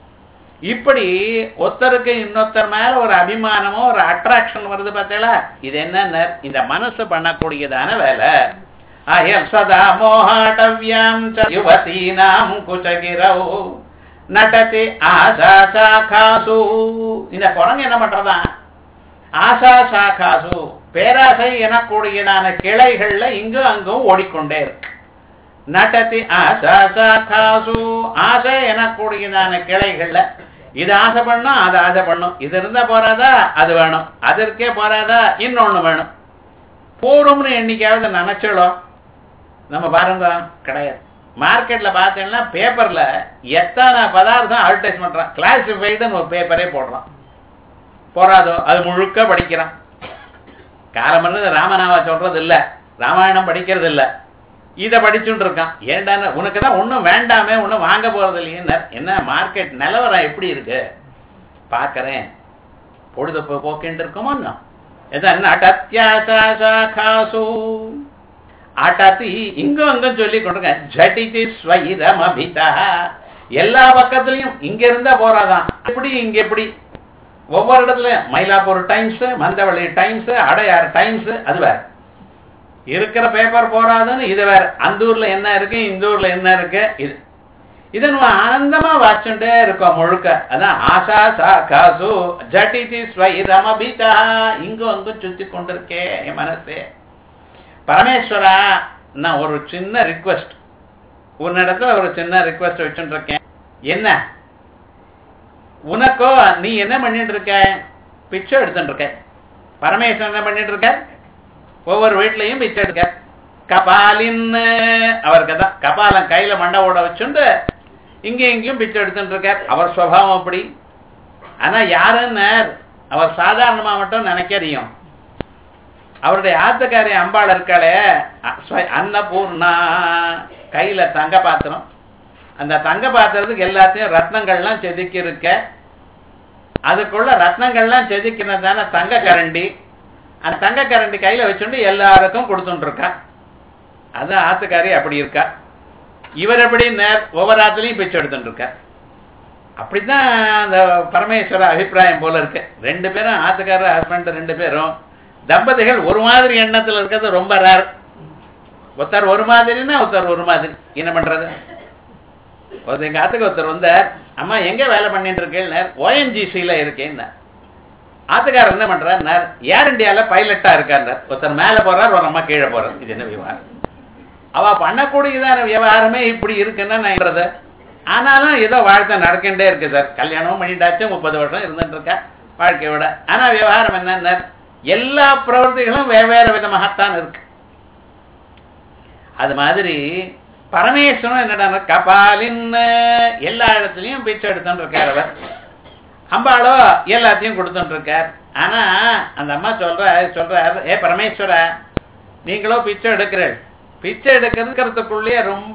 இப்படி ஒருத்தருக்கு இன்னொருத்தர் மேல ஒரு அபிமானமோ ஒரு அட்ராக்ஷன் வருது பார்த்தீங்களா இது என்ன இந்த மனசு பண்ணக்கூடியதான வேலை அயம் சதா மோகாட்டவியாம் யுவதீனாம் குச்சகிரவு நடத்தி ஆசா சாகாசு இந்த குரங்கு என்ன பண்றதா ஆசா சாகாசு பேராசை எனக்கூடியதான கிளைகள்ல இங்கும் அங்கும் ஓடிக்கொண்டே இருக்கு நடத்தி ஆசா சாகாசு ஆசை எனக்கூடியதான கிளைகள்ல இது ஆசை பண்ணும் அது ஆசை பண்ணும் இது இருந்தா போறாதா அது வேணும் அதற்கே போறாதா இன்னொன்னு வேணும் போறோம்னு என்னைக்காவது நினைச்சோம் நம்ம பாருங்க கிடையாது மார்க்கெட்ல பார்த்தீங்கன்னா பேப்பர்ல எத்தனை பதார்த்தம் அட்வர்டைஸ் பண்றான் கிளாசிஃபைடுன்னு ஒரு பேப்பரே போடுறான் போறாதோ அது முழுக்க படிக்கிறான் காலம் ராமநாமா சொல்றது இல்ல ராமாயணம் படிக்கிறது இல்ல இத படிச்சுட்டு இருக்கான் ஏண்டா உனக்கு தான் ஒண்ணும் வேண்டாமே ஒண்ணும் வாங்க போறது இல்லையே என்ன மார்க்கெட் நிலவரம் எப்படி இருக்கு பாக்குறேன் பொழுது போக்கிட்டு இருக்கோமோ அடத்யாசாசு அடத்தி இங்கும் அங்கும் சொல்லி கொண்டிருக்கேன் ஜடிதி ஸ்வயிரம் அபிதா எல்லா பக்கத்துலயும் இங்க இருந்தா போறாதான் எப்படி இங்க எப்படி ஒவ்வொரு இடத்துல Mylapore Times Mandaveli Times Adyar Times அது வேற இருக்கிற பேப்பர் போறாதுன்னு இது வேற அந்த ஊர்ல என்ன இருக்கு இந்த ஊர்ல என்ன இருக்கு இது இதை நம்ம ஆனந்தமா வாச்சுட்டே இருக்கோம் முழுக்க அதான் ஆசா சா காசு ஜட்டிதி ஸ்வைரமபிதா இங்கும் அங்கும் சுத்தி கொண்டிருக்கே என் மனசே பரமேஸ்வரா நான் ஒரு சின்ன ரிக்வெஸ்ட் உன்னிடத்துல ஒரு சின்ன ரிக்வெஸ்ட் வச்சுட்டு இருக்கேன் என்ன உனக்கோ நீ என்ன பண்ணிட்டு இருக்க பிச்சை எடுத்துட்டு இருக்க பரமேஸ்வரன் என்ன பண்ணிட்டு இருக்க ஒவ்வொரு வீட்லயும் பிச்சை எடுக்க கபாலின் அவருக்கு தான் கபாலம் கையில மண்டை ஓட வச்சுண்டு இங்க எங்கேயும் பிச்சை எடுத்துட்டு இருக்கார் அவர் சுவாவம் அப்படி ஆனா யாருன்னு அவர் சாதாரணமா மட்டும் நினைக்கறியும் அவருடைய ஆத்துக்காரி அம்பாள் இருக்காளே அன்னபூர்ணா கையில தங்க பாத்திரம் அந்த தங்க பாத்திரத்துக்கு எல்லாத்தையும் ரத்னங்கள்லாம் செதுக்கி இருக்க அதுக்குள்ள ரத்னங்கள்லாம் செதுக்கினதான தங்க கரண்டி அந்த தங்க கரண்டி கையில வச்சுட்டு எல்லாருக்கும் கொடுத்துட்டு இருக்கா அதான் ஆத்துக்காரி அப்படி இருக்கா இவர் எப்படி ஒவ்வொரு ஆத்துலையும் பிச்சை எடுத்துட்டு இருக்க அப்படிதான் அந்த பரமேஸ்வர அபிப்பிராயம் போல இருக்கு ரெண்டு பேரும் ஆத்துக்காரர் ஹஸ்பண்ட் ரெண்டு பேரும் தம்பதிகள் ஒரு மாதிரி எண்ணத்துல இருக்கிறது ரொம்ப ரேர் ஒருத்தர் ஒரு மாதிரின்னா ஒருத்தர் ஒரு மாதிரி என்ன பண்றது ஒருத்தர் எங்க ஆத்துக்கு ஒருத்தர் வந்தார் அம்மா எங்க வேலை பண்ணிட்டு இருக்கேன் ஓஎன்ஜிசியில இருக்கேன் ஆத்துக்காரர் என்ன பண்றார் ஏர் இந்தியால பைலட்டா இருக்கார் ஒருத்தர் மேல போறார் ஒரு அம்மா கீழே போறார் இது என்ன விவகாரம் அவ பண்ணக்கூடியதான விவகாரமே இப்படி இருக்குன்னா நான் ஆனாலும் ஏதோ வாழ்க்கை நடக்கின்றே இருக்கு சார் கல்யாணமும் பண்ணிட்டாச்சு முப்பது வருஷம் இருந்துட்டு இருக்கா வாழ்க்கையோட ஆனா விவகாரம் என்ன எல்லா பிரவர்த்திகளும் வெவ்வேறு விதமாகத்தான் இருக்கு அது மாதிரி பரமேஸ்வரன் என்னடா கபாலின் எல்லா இடத்துலயும் பிச்சை எடுத்துட்டு இருக்கார் அவர் அம்பாளோ எல்லாத்தையும் கொடுத்துட்டு இருக்கார் ஆனா அந்த அம்மா சொல்ற சொல்றார் ஏ பரமேஸ்வர நீங்களோ பிச்சை எடுக்கிறீர்கள் பிச்சை எடுக்கிறதுக்குள்ளேயே ரொம்ப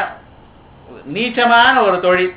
நீச்சமான ஒரு தொழில்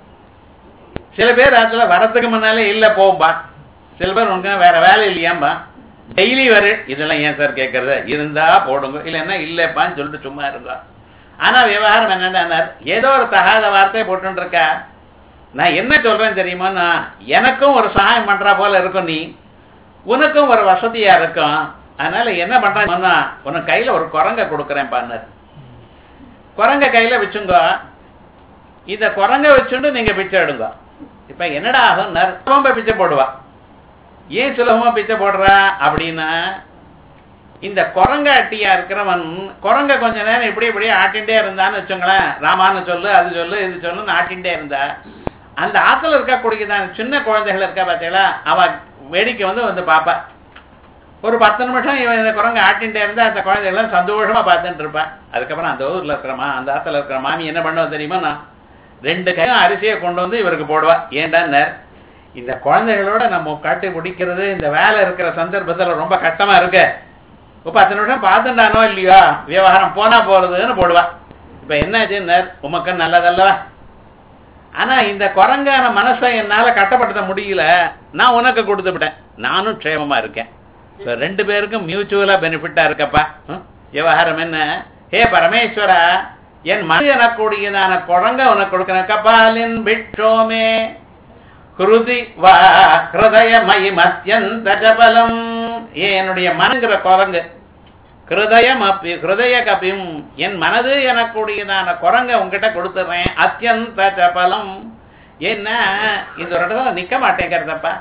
சில பேர் அதுல வரத்துக்கு முன்னாலே இல்ல போம்பா சில பேர் உனக்கு வேற வேலை இல்லையாம்பா டெய்லி வரு இதெல்லாம் ஏன் சார் கேட்கறது இருந்தா போடுங்க இல்லைன்னா இல்லப்பான்னு சொல்லிட்டு சும்மா இருந்தா ஆனா விவகாரம் என்னன்னா ஏதோ ஒரு தகாத வார்த்தையை போட்டு இருக்கா நான் என்ன சொல்றேன் தெரியுமா நான் எனக்கும் ஒரு சகாயம் பண்றா போல இருக்கும் நீ உனக்கும் ஒரு வசதியா இருக்கும் அதனால என்ன பண்றேன்னா உனக்கு கையில ஒரு குரங்க கொடுக்குறேன் பாருனர் குரங்க கையில வச்சுங்க இந்த குரங்க வச்சுட்டு நீங்க பிச்சை எடுங்க இப்ப என்னடா ஆகும் சுலபமா பிச்சை போடுவா ஏன் சுலபமா பிச்சை போடுறா அப்படின்னா இந்த குரங்க அட்டியா இருக்கிறவன் குரங்க கொஞ்ச நேரம் இப்படி இப்படி ஆட்டின்டே இருந்தான்னு வச்சுங்களேன் ராமான்னு சொல்லு அது சொல்லு இது சொல்லுன்னு ஆட்டின்டே இருந்தா அந்த ஆத்துல இருக்கக்கூடியதான் சின்ன குழந்தைகள் இருக்கா பார்த்தீங்களா அவ வேடிக்கை வந்து வந்து பாப்பா ஒரு பத்து நிமிஷம் இவன் இந்த குரங்கு ஆட்டின்டே இருந்தா அந்த குழந்தைகள்லாம் சந்தோஷமா பார்த்துட்டு இருப்பேன் அதுக்கப்புறம் அந்த ஊர்ல இருக்கிறமா அந்த ஆத்துல இருக்கிற மாமி என்ன பண்ணுவோம் தெரியுமா நான் ரெண்டு கையும் அரிசியை கொண்டு வந்து இவருக்கு போடுவா ஏண்டான்னார் இந்த குழந்தைகளோட நம்ம காட்டி பிடிக்கிறது இந்த வேலை இருக்கிற சந்தர்ப்பத்துல ரொம்ப கஷ்டமா இருக்கு ஒரு பத்து நிமிஷம் பார்த்துட்டானோ இல்லையோ விவகாரம் போனா போறதுன்னு போடுவா இப்ப என்னாச்சுன்னார் உமக்கு நல்லதல்லவா ஆனா இந்த குரங்கான மனசை என்னால கட்டப்படுத்த முடியல நான் உனக்கு கொடுத்து விட்டேன் நானும் க்ஷேமமா இருக்கேன் So, ரெண்டு பேருக்கும் மியூச்சுவலா பெனிஃபிட்டா இருக்கப்பா ம்? விவகாரம் என்ன ஹே பரமேஸ்வரா என் மனது எனக்கூடியதான குரங்க உனக்கு கொடுக்கிறேன் கபாலின் பிட்சோமே ஹிருதி வா ஹிருதயமயி மத்தியந்த ஜபலம் ஏ என்னுடைய மனங்கிற குரங்கு ஹிருதயம் அப்பி ஹிருதய கபியும் என் மனது எனக்கூடியதான குரங்க உங்ககிட்ட கொடுத்துறேன் அத்தியந்த ஜபலம் என்ன இந்த ஒரு இடத்துல நிக்க மாட்டேங்கிறதப்பா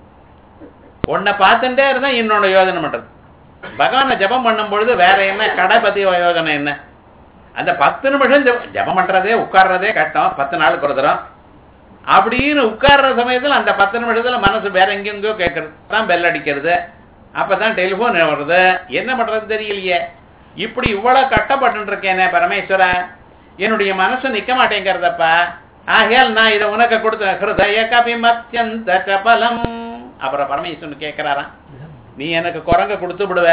உன்னை பார்த்துட்டே இருந்தா இன்னொன்னு யோஜனை பண்றது பகவானை ஜபம் பண்ணும் பொழுது வேற என்ன கடை பத்தி யோஜனை என்ன அந்த பத்து நிமிஷம் ஜெபம் ஜெபம் பண்றதே உட்கார்றதே கட்டம் பத்து நாளுக்கு ஒரு தரம் அப்படின்னு உட்கார்ற சமயத்துல அந்த பத்து நிமிஷத்துல மனசு வேற எங்கெங்கயோ கேட்கறது தான் பெல் அடிக்கிறது அப்பதான் டெலிபோன் வருது என்ன பண்றது தெரியலையே இப்படி இவ்வளவு கட்டப்பட்டு இருக்கேனே பரமேஸ்வரா என்னுடைய மனசு நிக்க மாட்டேங்கிறதப்பா ஆகையால் நான் இதை உனக்கு கொடுத்த ஹிருதய கபிமத்தியந்த சபலம் அப்புறம் பரமேஸ்வரன் கேட்கிறாராம் நீ எனக்கு குரங்க கொடுத்து விடுவ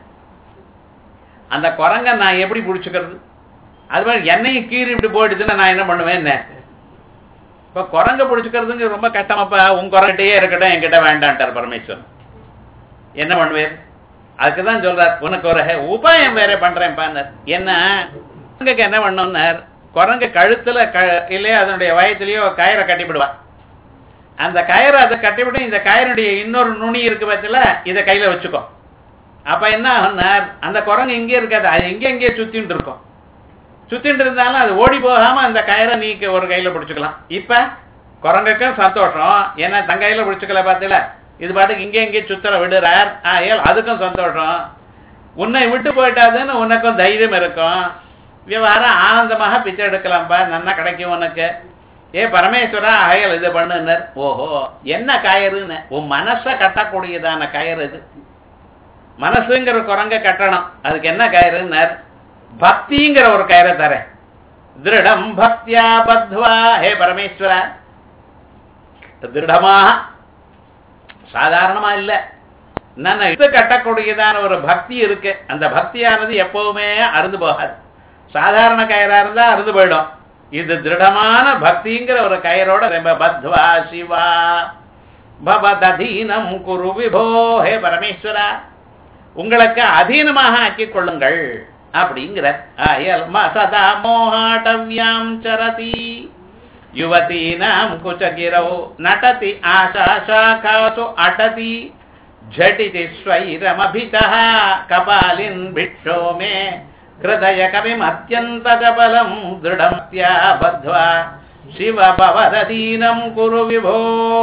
அந்த குரங்க நான் எப்படி பிடிச்சுக்கிறது அது மாதிரி என்னையும் கீறி இப்படி போயிடுச்சுன்னா நான் என்ன பண்ணுவேன் என்ன இப்ப குரங்க பிடிச்சுக்கிறதுங்க ரொம்ப கஷ்டமாப்பா உன் குரங்கிட்டே இருக்கட்டும் என்கிட்ட வேண்டான்ட்டார் பரமேஸ்வரன் என்ன பண்ணுவேன் அதுக்குதான் சொல்றார் உனக்கு ஒரு ஹே- உபாயம் வேற பண்றேன் பாருனர் என்ன குரங்குக்கு என்ன பண்ணோம்னார் குரங்கு கழுத்துல க இல்லையா அதனுடைய வயத்திலேயோ கயிறை கட்டிவிடுவா அந்த கயிறை அதை கட்டிவிட்டு இந்த கயிறுடைய இன்னொரு நுனி இருக்கு பத்தில இதை கையில வச்சுக்கோ அப்ப என்ன ஆகும்னார் அந்த குரங்கு இங்கே இருக்காது அது எங்கே எங்கே சுத்திட்டு இருக்கும் சுத்திட்டு இருந்தாலும் அது ஓடி போகாம அந்த கயிறை நீ ஒரு கையில பிடிச்சுக்கலாம் இப்ப குரங்குக்கும் சந்தோஷம் ஏன்னா தன் கையில பிடிச்சுக்கல பார்த்தீங்களா இது பாட்டுக்கு இங்கே இங்கே சுத்தர விடுறார் ஆகையால் அதுக்கும் சந்தோஷம் உன்னை விட்டு போயிட்டாதுன்னு உனக்கும் தைரியம் இருக்கும் விவகாரம் ஆனந்தமாக பிச்சை எடுக்கலாம்ப்பா நன்னா கிடைக்கும் உனக்கு ஏ பரமேஸ்வரா ஆகையால் இது பண்ணுனர் ஓஹோ என்ன கயிறுன்னு உன் மனசை கட்டக்கூடியதான கயிறு இது மனசுங்கிற குரங்க கட்டணும் அதுக்கு என்ன கயிறுன்னர் பக்திங்கிற ஒரு கயிறை தரேன் திருடம் பக்தியா பத்வா ஹே பரமேஸ்வரா திருடமாக சாதாரணமா இல்ல நான் இது கட்டக்கூடியதான ஒரு பக்தி இருக்கு அந்த பக்தியானது எப்பவுமே அறுந்து போகாது சாதாரண கயிறா இருந்தா அறுந்து போயிடும் இது திருடமான பக்திங்கிற ஒரு கயிறோட ரொம்ப பத்வா சிவா பவதீனம் குரு விபோ ஹே பரமேஸ்வரா உங்களுக்கு அதீனமாக ஆக்கிக் கொள்ளுங்கள் அப்படிங்கிற ஆயல் சதா மோகாட்டவ்யாம் சரதி யுவதீனாம் குச்சகிரௌ நட்டதி ஆஷா சாகாசு அடதி झटिति स्वैरमभितः कपालिन् भिक्षो मे हृदय कविमत्यन्तजबलम् दृढमत्या बद्ध्वा சிவ பவதீனம் குரு விபோ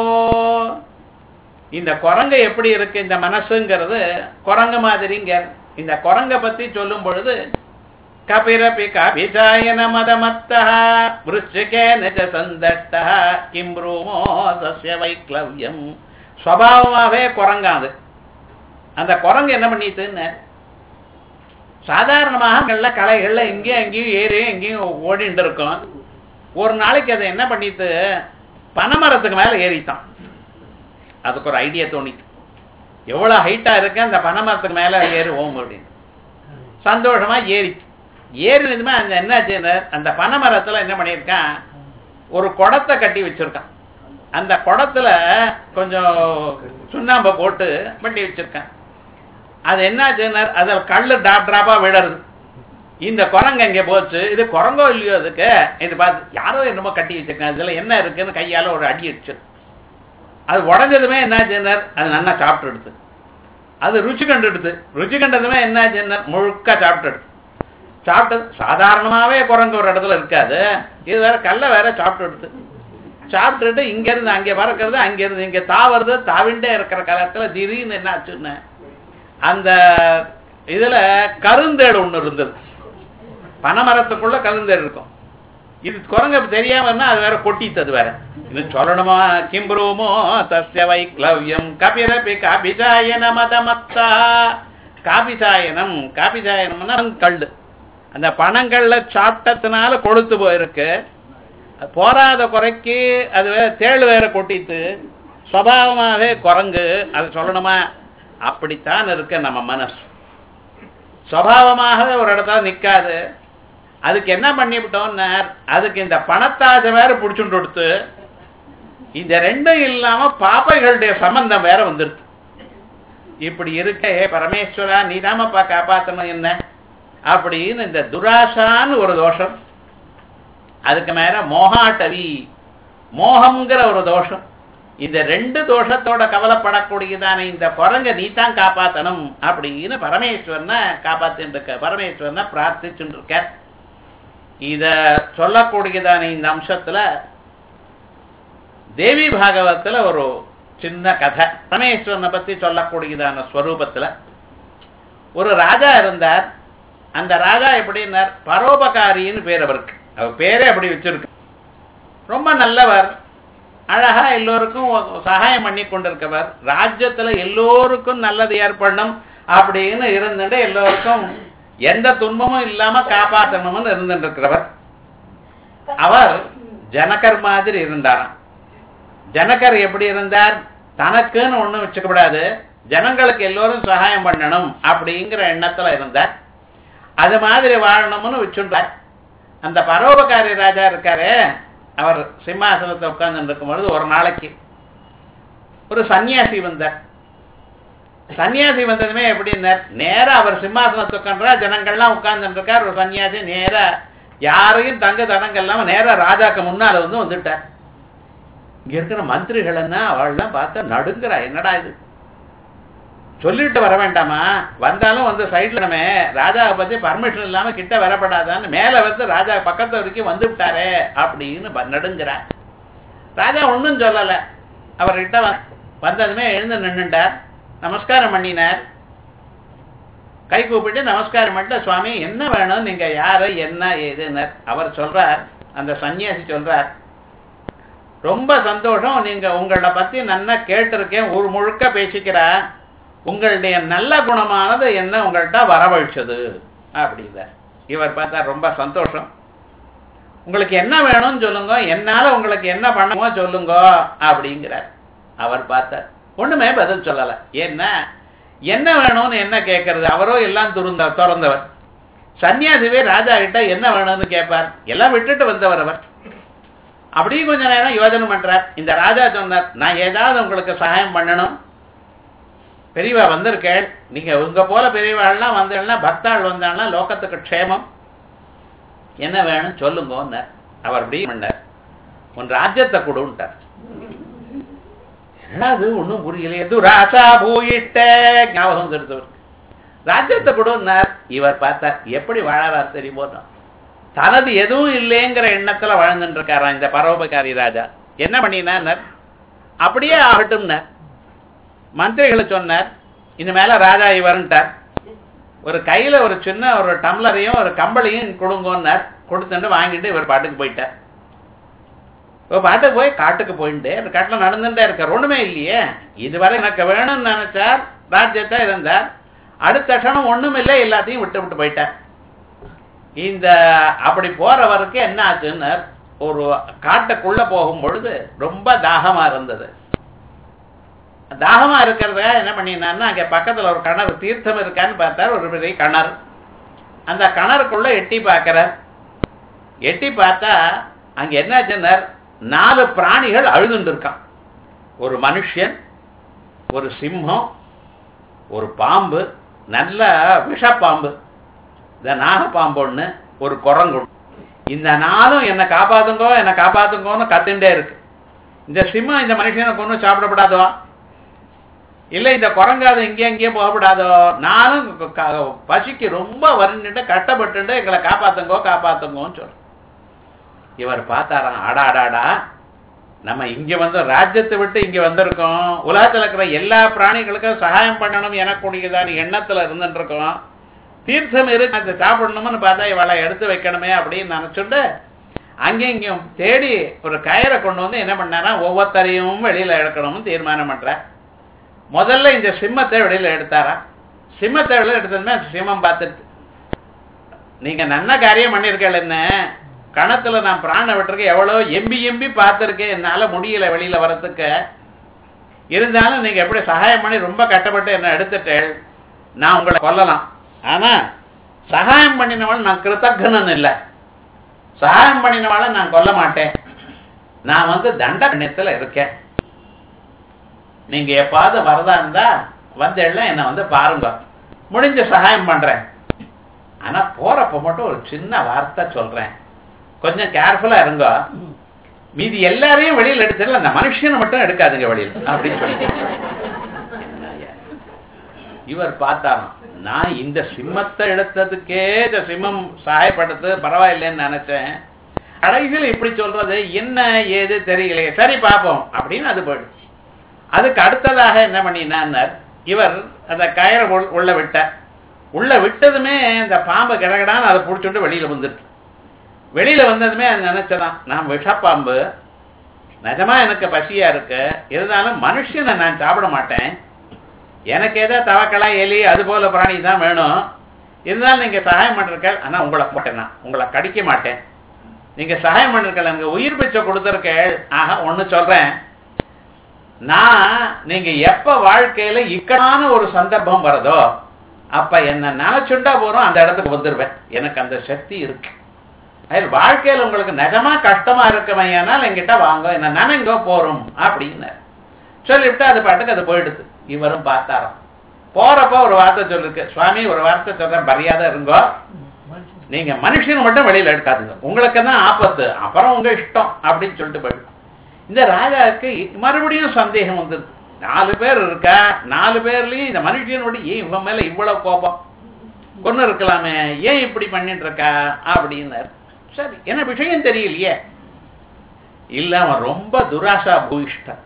இந்த குரங்கு எப்படி இருக்கு இந்த மனசுங்கிறது குரங்கு மாதிரிங்க இந்த குரங்க பத்தி சொல்லும் பொழுது கபிரபி கபிசாயன மதமத்தः விருச்சிகேன ச சந்தட்டः கிம் ரூமோ சஸ்ய வைக்லவ்யம் சுவாவமாவே குரங்காது அந்த குரங்கு என்ன பண்ணிட்டுன்னு சாதாரணமாக நல்ல கலைகள்ல இங்கேயும் அங்கேயும் ஏறி எங்கேயும் ஓடிட்டு இருக்கும் ஒரு நாளைக்கு அதை என்ன பண்ணிட்டு பனைமரத்துக்கு மேல ஏறித்தான் அதுக்கு ஒரு ஐடியா தோணிட்டு எவ்வளவு ஹைட்டா இருக்கு அந்த பனைமரத்துக்கு மேல ஏறுவோம் அப்படின்னு சந்தோஷமா ஏறிச்சு ஏறினதுமே அந்த என்னாச்சு அந்த பனைமரத்துல என்ன பண்ணியிருக்கான் ஒரு குடத்தை கட்டி வச்சிருக்கான் அந்த குடத்துல கொஞ்சம் சுண்ணாம்பை போட்டு பண்ணி வச்சிருக்கான் அது என்னாச்சுன்னா அதில் கல்லு டாப் டாப்பா விழருது இந்த குரங்கு எங்கே போச்சு இது குரங்கோ இல்லையோ அதுக்கு இது பார்த்து யாரோ என்னமோ கட்டி வச்சிருக்காங்க இதுல என்ன இருக்குன்னு கையால ஒரு அடி அடிச்சு அது உடஞ்சதுமே என்னாச்சுன்னா அது நல்லா சாப்பிட்டு எடுத்து அது ருச்சி கண்டுடுது ருச்சி கண்டதுமே என்னாச்சுன்னா முழுக்க சாப்பிட்டு எடுத்து சாப்பிட்டது சாதாரணமாவே குரங்கு ஒரு இடத்துல இருக்காது இது வேற கல்ல வேற சாப்பிட்டு எடுத்து சாப்பிட்டுட்டு இங்க இருந்து அங்கே பறக்கிறது அங்க இருந்து இங்க தாவறது தாவிண்டே இருக்கிற காலத்துல திடீர்னு என்ன ஆச்சுன்னு அந்த இதுல கருந்தேடு ஒண்ணு இருந்தது பனைமரத்துக்குள்ள கருந்தேடு இருக்கும் இது குரங்க தெரியாமன்னா அது வேற கொட்டித்தது வேற இது சொல்லணுமா கிம்புருமோ தஸ்ய வைக்லவ்யம் கபிரபி காபிஜாயன மதமத்தா காபிஜாயனம் காபிஜாயனம்னா கல்லு அந்த பணங்கள்ல சாப்பிட்டதுனால கொழுத்து போயிருக்கு அது போராத குறைக்கு அது வேற தேள் வேற கொட்டித்து சுவாவமாகவே குரங்கு அது சொல்லணுமா அப்படித்தான் இருக்கு நம்ம மனசு சுவாவமாகவே ஒரு இடத்துல நிக்காது அதுக்கு என்ன பண்ணிவிட்டோம்னா அதுக்கு இந்த பணத்தாசை வேற பிடிச்சுட்டு கொடுத்து இந்த ரெண்டும் இல்லாம பாப்பைகளுடைய சம்பந்தம் வேற வந்துடுது இப்படி இருக்க ஏ பரமேஸ்வரா நீதாமப்பா காப்பாத்தணும் என்ன அப்படின்னு இந்த துராசான்னு ஒரு தோஷம் அதுக்கு மேல மோகாட்டவி மோகம்ங்கிற ஒரு தோஷம் இந்த ரெண்டு தோஷத்தோட கவலைப்படக்கூடியதான இந்த குரங்க நீ தான் காப்பாத்தணும் அப்படின்னு பரமேஸ்வரனை காப்பாத்தின்னு இருக்க பரமேஸ்வரனை பிரார்த்திச்சுட்டு இருக்க இத சொல்லக்கூடியதான இந்த அம்சத்துல தேவி பாகவத்துல ஒரு சின்ன கதை பரமேஸ்வரனை பத்தி சொல்லக்கூடியதான ஸ்வரூபத்துல ஒரு ராஜா இருந்தார் அந்த ராஜா எப்படின்னார் பரோபகாரின்னு பேர் அவருக்கு அவர் பேரே அப்படி வச்சிருக்கு ரொம்ப நல்லவர் அழகா எல்லோருக்கும் சகாயம் பண்ணி கொண்டிருக்கவர் ராஜ்யத்துல எல்லோருக்கும் நல்லது ஏற்படணும் அப்படின்னு இருந்துட்டு எல்லோருக்கும் எந்த துன்பமும் இல்லாம காப்பாற்றணும்னு இருந்துட்டு இருக்கிறவர் அவர் ஜனகர் மாதிரி இருந்தாராம் ஜனகர் எப்படி இருந்தார் தனக்குன்னு ஒண்ணும் வச்சுக்கப்படாது ஜனங்களுக்கு எல்லோரும் சகாயம் பண்ணணும் அப்படிங்கிற எண்ணத்துல இருந்தார் அது மாதிரி வாழணும்னு வச்சுட்டார் அந்த பரோபகாரி ராஜா இருக்காரு அவர் சிம்மாசனத்தை உட்கார்ந்து இருக்கும் பொழுது ஒரு நாளைக்கு ஒரு சன்னியாசி வந்தார் சன்னியாசி வந்ததுமே எப்படின்னார் நேரா அவர் சிம்மாசனத்தை உட்காந்துரா ஜனங்கள்லாம் உட்கார்ந்து இருக்கார் ஒரு சன்னியாசி நேரா யாரையும் தங்க தடங்க இல்லாம நேரா ராஜாக்கு முன்னால வந்து வந்துட்டார் இங்க இருக்கிற மந்திரிகள் என்ன அவள்லாம் பார்த்தா நடுங்குறா என்னடா இது சொல்லிட்டு வர வேண்டாமா வந்தாலும் வந்து சைட்ல நம்ம ராஜாவை பத்தி பர்மிஷன் இல்லாம கிட்ட வரப்படாதான்னு மேல வந்து ராஜா பக்கத்து வரைக்கும் வந்து விட்டாரே அப்படின்னு நடுங்கிறார் ராஜா ஒன்றும் சொல்லல அவர்கிட்ட வந்ததுமே எழுந்து நின்றுட்டார் நமஸ்காரம் பண்ணினார் கை கூப்பிட்டு நமஸ்காரம் பண்ணிட்டு சுவாமி என்ன வேணும் நீங்க யாரு என்ன ஏதுன்னார் அவர் சொல்றார் அந்த சன்னியாசி சொல்றார் ரொம்ப சந்தோஷம் நீங்க உங்களை பத்தி நல்லா கேட்டிருக்கேன் ஒரு முழுக்க பேசிக்கிறா உங்களுடைய நல்ல குணமானது என்ன உங்கள்கிட்ட வரவழைச்சது அப்படிங்க இவர் பார்த்தா ரொம்ப சந்தோஷம் உங்களுக்கு என்ன வேணும்னு சொல்லுங்க என்னால உங்களுக்கு என்ன பண்ணமோ சொல்லுங்க அப்படிங்கிறார் அவர் பார்த்தார் ஒண்ணுமே பதில் சொல்லல ஏன்னா என்ன வேணும்னு என்ன கேட்கறது அவரோ எல்லாம் துறந்த திறந்தவர் சன்னியாசிவே ராஜா கிட்ட என்ன வேணும்னு கேட்பார் எல்லாம் விட்டுட்டு வந்தவர் அவர் அப்படியும் கொஞ்ச நேரம் யோஜனை பண்றார் இந்த ராஜா சொன்னார் நான் ஏதாவது உங்களுக்கு சகாயம் பண்ணணும் பெரியவா வந்திருக்கேள் நீங்க உங்க போல பெரியவாள்லாம் வந்தேன்னா பக்தாள் வந்தாள்னா லோகத்துக்கு க்ஷேமம் என்ன வேணும் சொல்லுங்க அவர் அப்படி பண்ணார் உன் ராஜ்யத்தை கொடுன்ட்டார் என்னது ஒண்ணும் புரியலையே துராசா பூயிட்ட ஞாபகம் எடுத்தவர் ராஜ்யத்தை கொடுன்னார் இவர் பார்த்தார் எப்படி வாழறார் தெரியுமோ தனது எதுவும் இல்லைங்கிற எண்ணத்துல வாழ்ந்துட்டு இருக்காராம் இந்த பரோபகாரி ராஜா என்ன பண்ணினார் அப்படியே ஆகட்டும்னார் மந்திரிகளை சொன்னார் இந்த மேல ராஜா இவர்ன்ட்டார் ஒரு கையில ஒரு சின்ன ஒரு டம்ளரையும் ஒரு கம்பளையும் கொடுங்கன்னார் கொடுத்துட்டு வாங்கிட்டு இவர் பாட்டுக்கு போயிட்டார் இப்போ பாட்டுக்கு போய் காட்டுக்கு போயிட்டு காட்டுல நடந்துட்டே இருக்கார் ஒண்ணுமே இல்லையே இதுவரை எனக்கு வேணும்னு நினைச்சார் ராஜ்யத்தை இருந்தார் அடுத்த க்ஷணம் ஒண்ணும் இல்லை எல்லாத்தையும் விட்டு விட்டு போயிட்டார் இந்த அப்படி போறவருக்கு என்ன ஆச்சுன்னு ஒரு காட்டுக்குள்ள போகும் பொழுது ரொம்ப தாகமா இருந்தது தாகமா இருக்கிறத என்ன பண்ணினான்னா அங்க பக்கத்துல ஒரு கிணறு தீர்த்தம் இருக்கான்னு பார்த்தார் ஒரு பெரிய கிணறு அந்த கிணறுக்குள்ள எட்டி பார்க்கிறார் எட்டி பார்த்தா அங்க என்னாச்சுன்னா நாலு பிராணிகள் அழுதுண்டு இருக்கான் ஒரு மனுஷன் ஒரு சிம்மம் ஒரு பாம்பு நல்ல விஷப்பாம்பு இந்த நாகப்பாம்பு ஒண்ணு ஒரு குரங்கு ஒண்ணு. இந்த நாளும் என்னை காப்பாத்துங்கோ என்னை காப்பாத்துங்கோன்னு கத்துண்டே இருக்கு இந்த சிம்மம் இந்த மனுஷனை கொண்டு சாப்பிடப்படாதோ இல்ல இந்த குரங்காது இங்கே அங்கேயே போகப்படாதோ நானும் க- க- பசிக்கு ரொம்ப வருந்துட்டு கஷ்டப்பட்டுட்டு எங்களை காப்பாத்துங்கோ காப்பாத்துங்கோன்னு சொல்ற இவர் பார்த்தாராம் அடா அடாடா நம்ம இங்க வந்து ராஜ்யத்தை விட்டு இங்க வந்திருக்கோம் உலகத்துல இருக்கிற எல்லா பிராணிகளுக்கும் சகாயம் பண்ணணும் எனக்கூடியதான எண்ணத்துல இருந்துட்டு இருக்கோம் தீர்த்தம் இருக்கு அதை சாப்பிடணும்னு பார்த்தா இவளை எடுத்து வைக்கணுமே அப்படின்னு நினைச்சுட்டு அங்கேயும் இங்கேயும் தேடி ஒரு கயிறை கொண்டு வந்து என்ன பண்ணாரா ஒவ்வொருத்தரையும் வெளியில எடுக்கணும்னு தீர்மானம் பண்ற முதல்ல இந்த சிம்மத்தை வெளியில எடுத்தாரா சிம்மத்தை வெளியில எடுத்ததுமே அந்த சிம்மம் பார்த்துட்டு நீங்க நல்ல காரியம் பண்ணிருக்கல என்ன கணத்துல நான் பிராண விட்டுருக்கேன் எவ்வளவு எம்பி எம்பி பார்த்திருக்கேன் என்னால முடியல வெளியில வரத்துக்கு இருந்தாலும் நீங்க எப்படி சகாயம் பண்ணி ரொம்ப கட்டப்பட்டு என்ன எடுத்துட்டேள் நான் உங்களை கொல்லலாம் ஆனா சகாயம் பண்ணினவள் நான் கிருத்தகனன் இல்லை சகாயம் பண்ணினவாளை நான் கொல்ல மாட்டேன் நான் வந்து தண்டகண்யத்துல இருக்கேன் நீங்க எப்பாவது வரதா இருந்தா வந்தேள்ள என்ன வந்து பாருங்க முடிஞ்ச சகாயம் பண்றேன் ஆனா போறப்ப மட்டும் ஒரு சின்ன வார்த்தை சொல்றேன் கொஞ்சம் கேர்ஃபுல்லா இருங்க மீதி எல்லாரையும் வெளியில எடுத்துடல அந்த மனுஷனை மட்டும் எடுக்காதுங்க வெளியில அப்படின்னு சொல்லி இவர் பார்த்தாராம் நான் இந்த சிம்மத்தை எடுத்ததுக்கே இந்த சிம்மம் சகாயப்படுத்து பரவாயில்லைன்னு நினைச்சேன் கடைசியில் இப்படி சொல்றது என்ன ஏது தெரியலையே சரி பார்ப்போம் அப்படின்னு அது போயிடுச்சு அதுக்கு அடுத்ததாக என்ன பண்ணினார் இவர் அந்த கயிறை உள்- உள்ள விட்டார் உள்ள விட்டதுமே அந்த பாம்பு கிடகடான்னு அதை பிடிச்சிட்டு வெளியில வந்துட்டு வெளியில வந்ததுமே அது நினைச்சதான் நான் விஷப்பாம்பு நிஜமா எனக்கு பசியா இருக்கு இருந்தாலும் மனுஷனை நான் சாப்பிட மாட்டேன் எனக்கு ஏதோ தவக்கலா எலி அது போல பிராணி தான் வேணும் இருந்தாலும் நீங்க சகாயம் பண்ணிருக்கேன் ஆனா உங்களை போட்டேன் நான் உங்களை கடிக்க மாட்டேன் நீங்க சகாயம் பண்ணிருக்கேன் எனக்கு உயிர் பிச்சை கொடுத்துருக்கேள் ஆஹா ஒண்ணு சொல்றேன் நான் நீங்க எப்ப வாழ்க்கையில இக்கடான ஒரு சந்தர்ப்பம் வருதோ அப்ப என்ன நினைச்சுண்டா போறோம் அந்த இடத்துக்கு வந்துருவேன் எனக்கு அந்த சக்தி இருக்கு அது வாழ்க்கையில உங்களுக்கு நிஜமா கஷ்டமா இருக்குமையானால் என்கிட்ட வாங்க என்ன நினைங்கோ போறோம் அப்படின்னு சொல்லிவிட்டு அது பாட்டுக்கு அது போயிடுது இவரும் பார்த்தாராம் போறப்ப ஒரு வார்த்தை சொல்லிருக்கு சுவாமி ஒரு வார்த்தை சொல்றேன் மரியாதை இருங்கோ நீங்க மனுஷனை மட்டும் வெளியில எடுக்காதுங்க உங்களுக்கு தான் ஆபத்து அப்புறம் உங்க இஷ்டம் அப்படின்னு சொல்லிட்டு போயிடும் இந்த ராஜாவுக்கு மறுபடியும் சந்தேகம் வந்தது நாலு பேர் இருக்கா நாலு பேர்லயும் இந்த மனுஷனோட ஏன் இவன் மேல இவ்வளவு கோபம் கொண்டு இருக்கலாமே ஏன் இப்படி பண்ணிட்டு இருக்கா அப்படின்னாரு சரி என்ன விஷயம் தெரியலையே இல்ல அவன் ரொம்ப துராசா பூயிஷ்டன்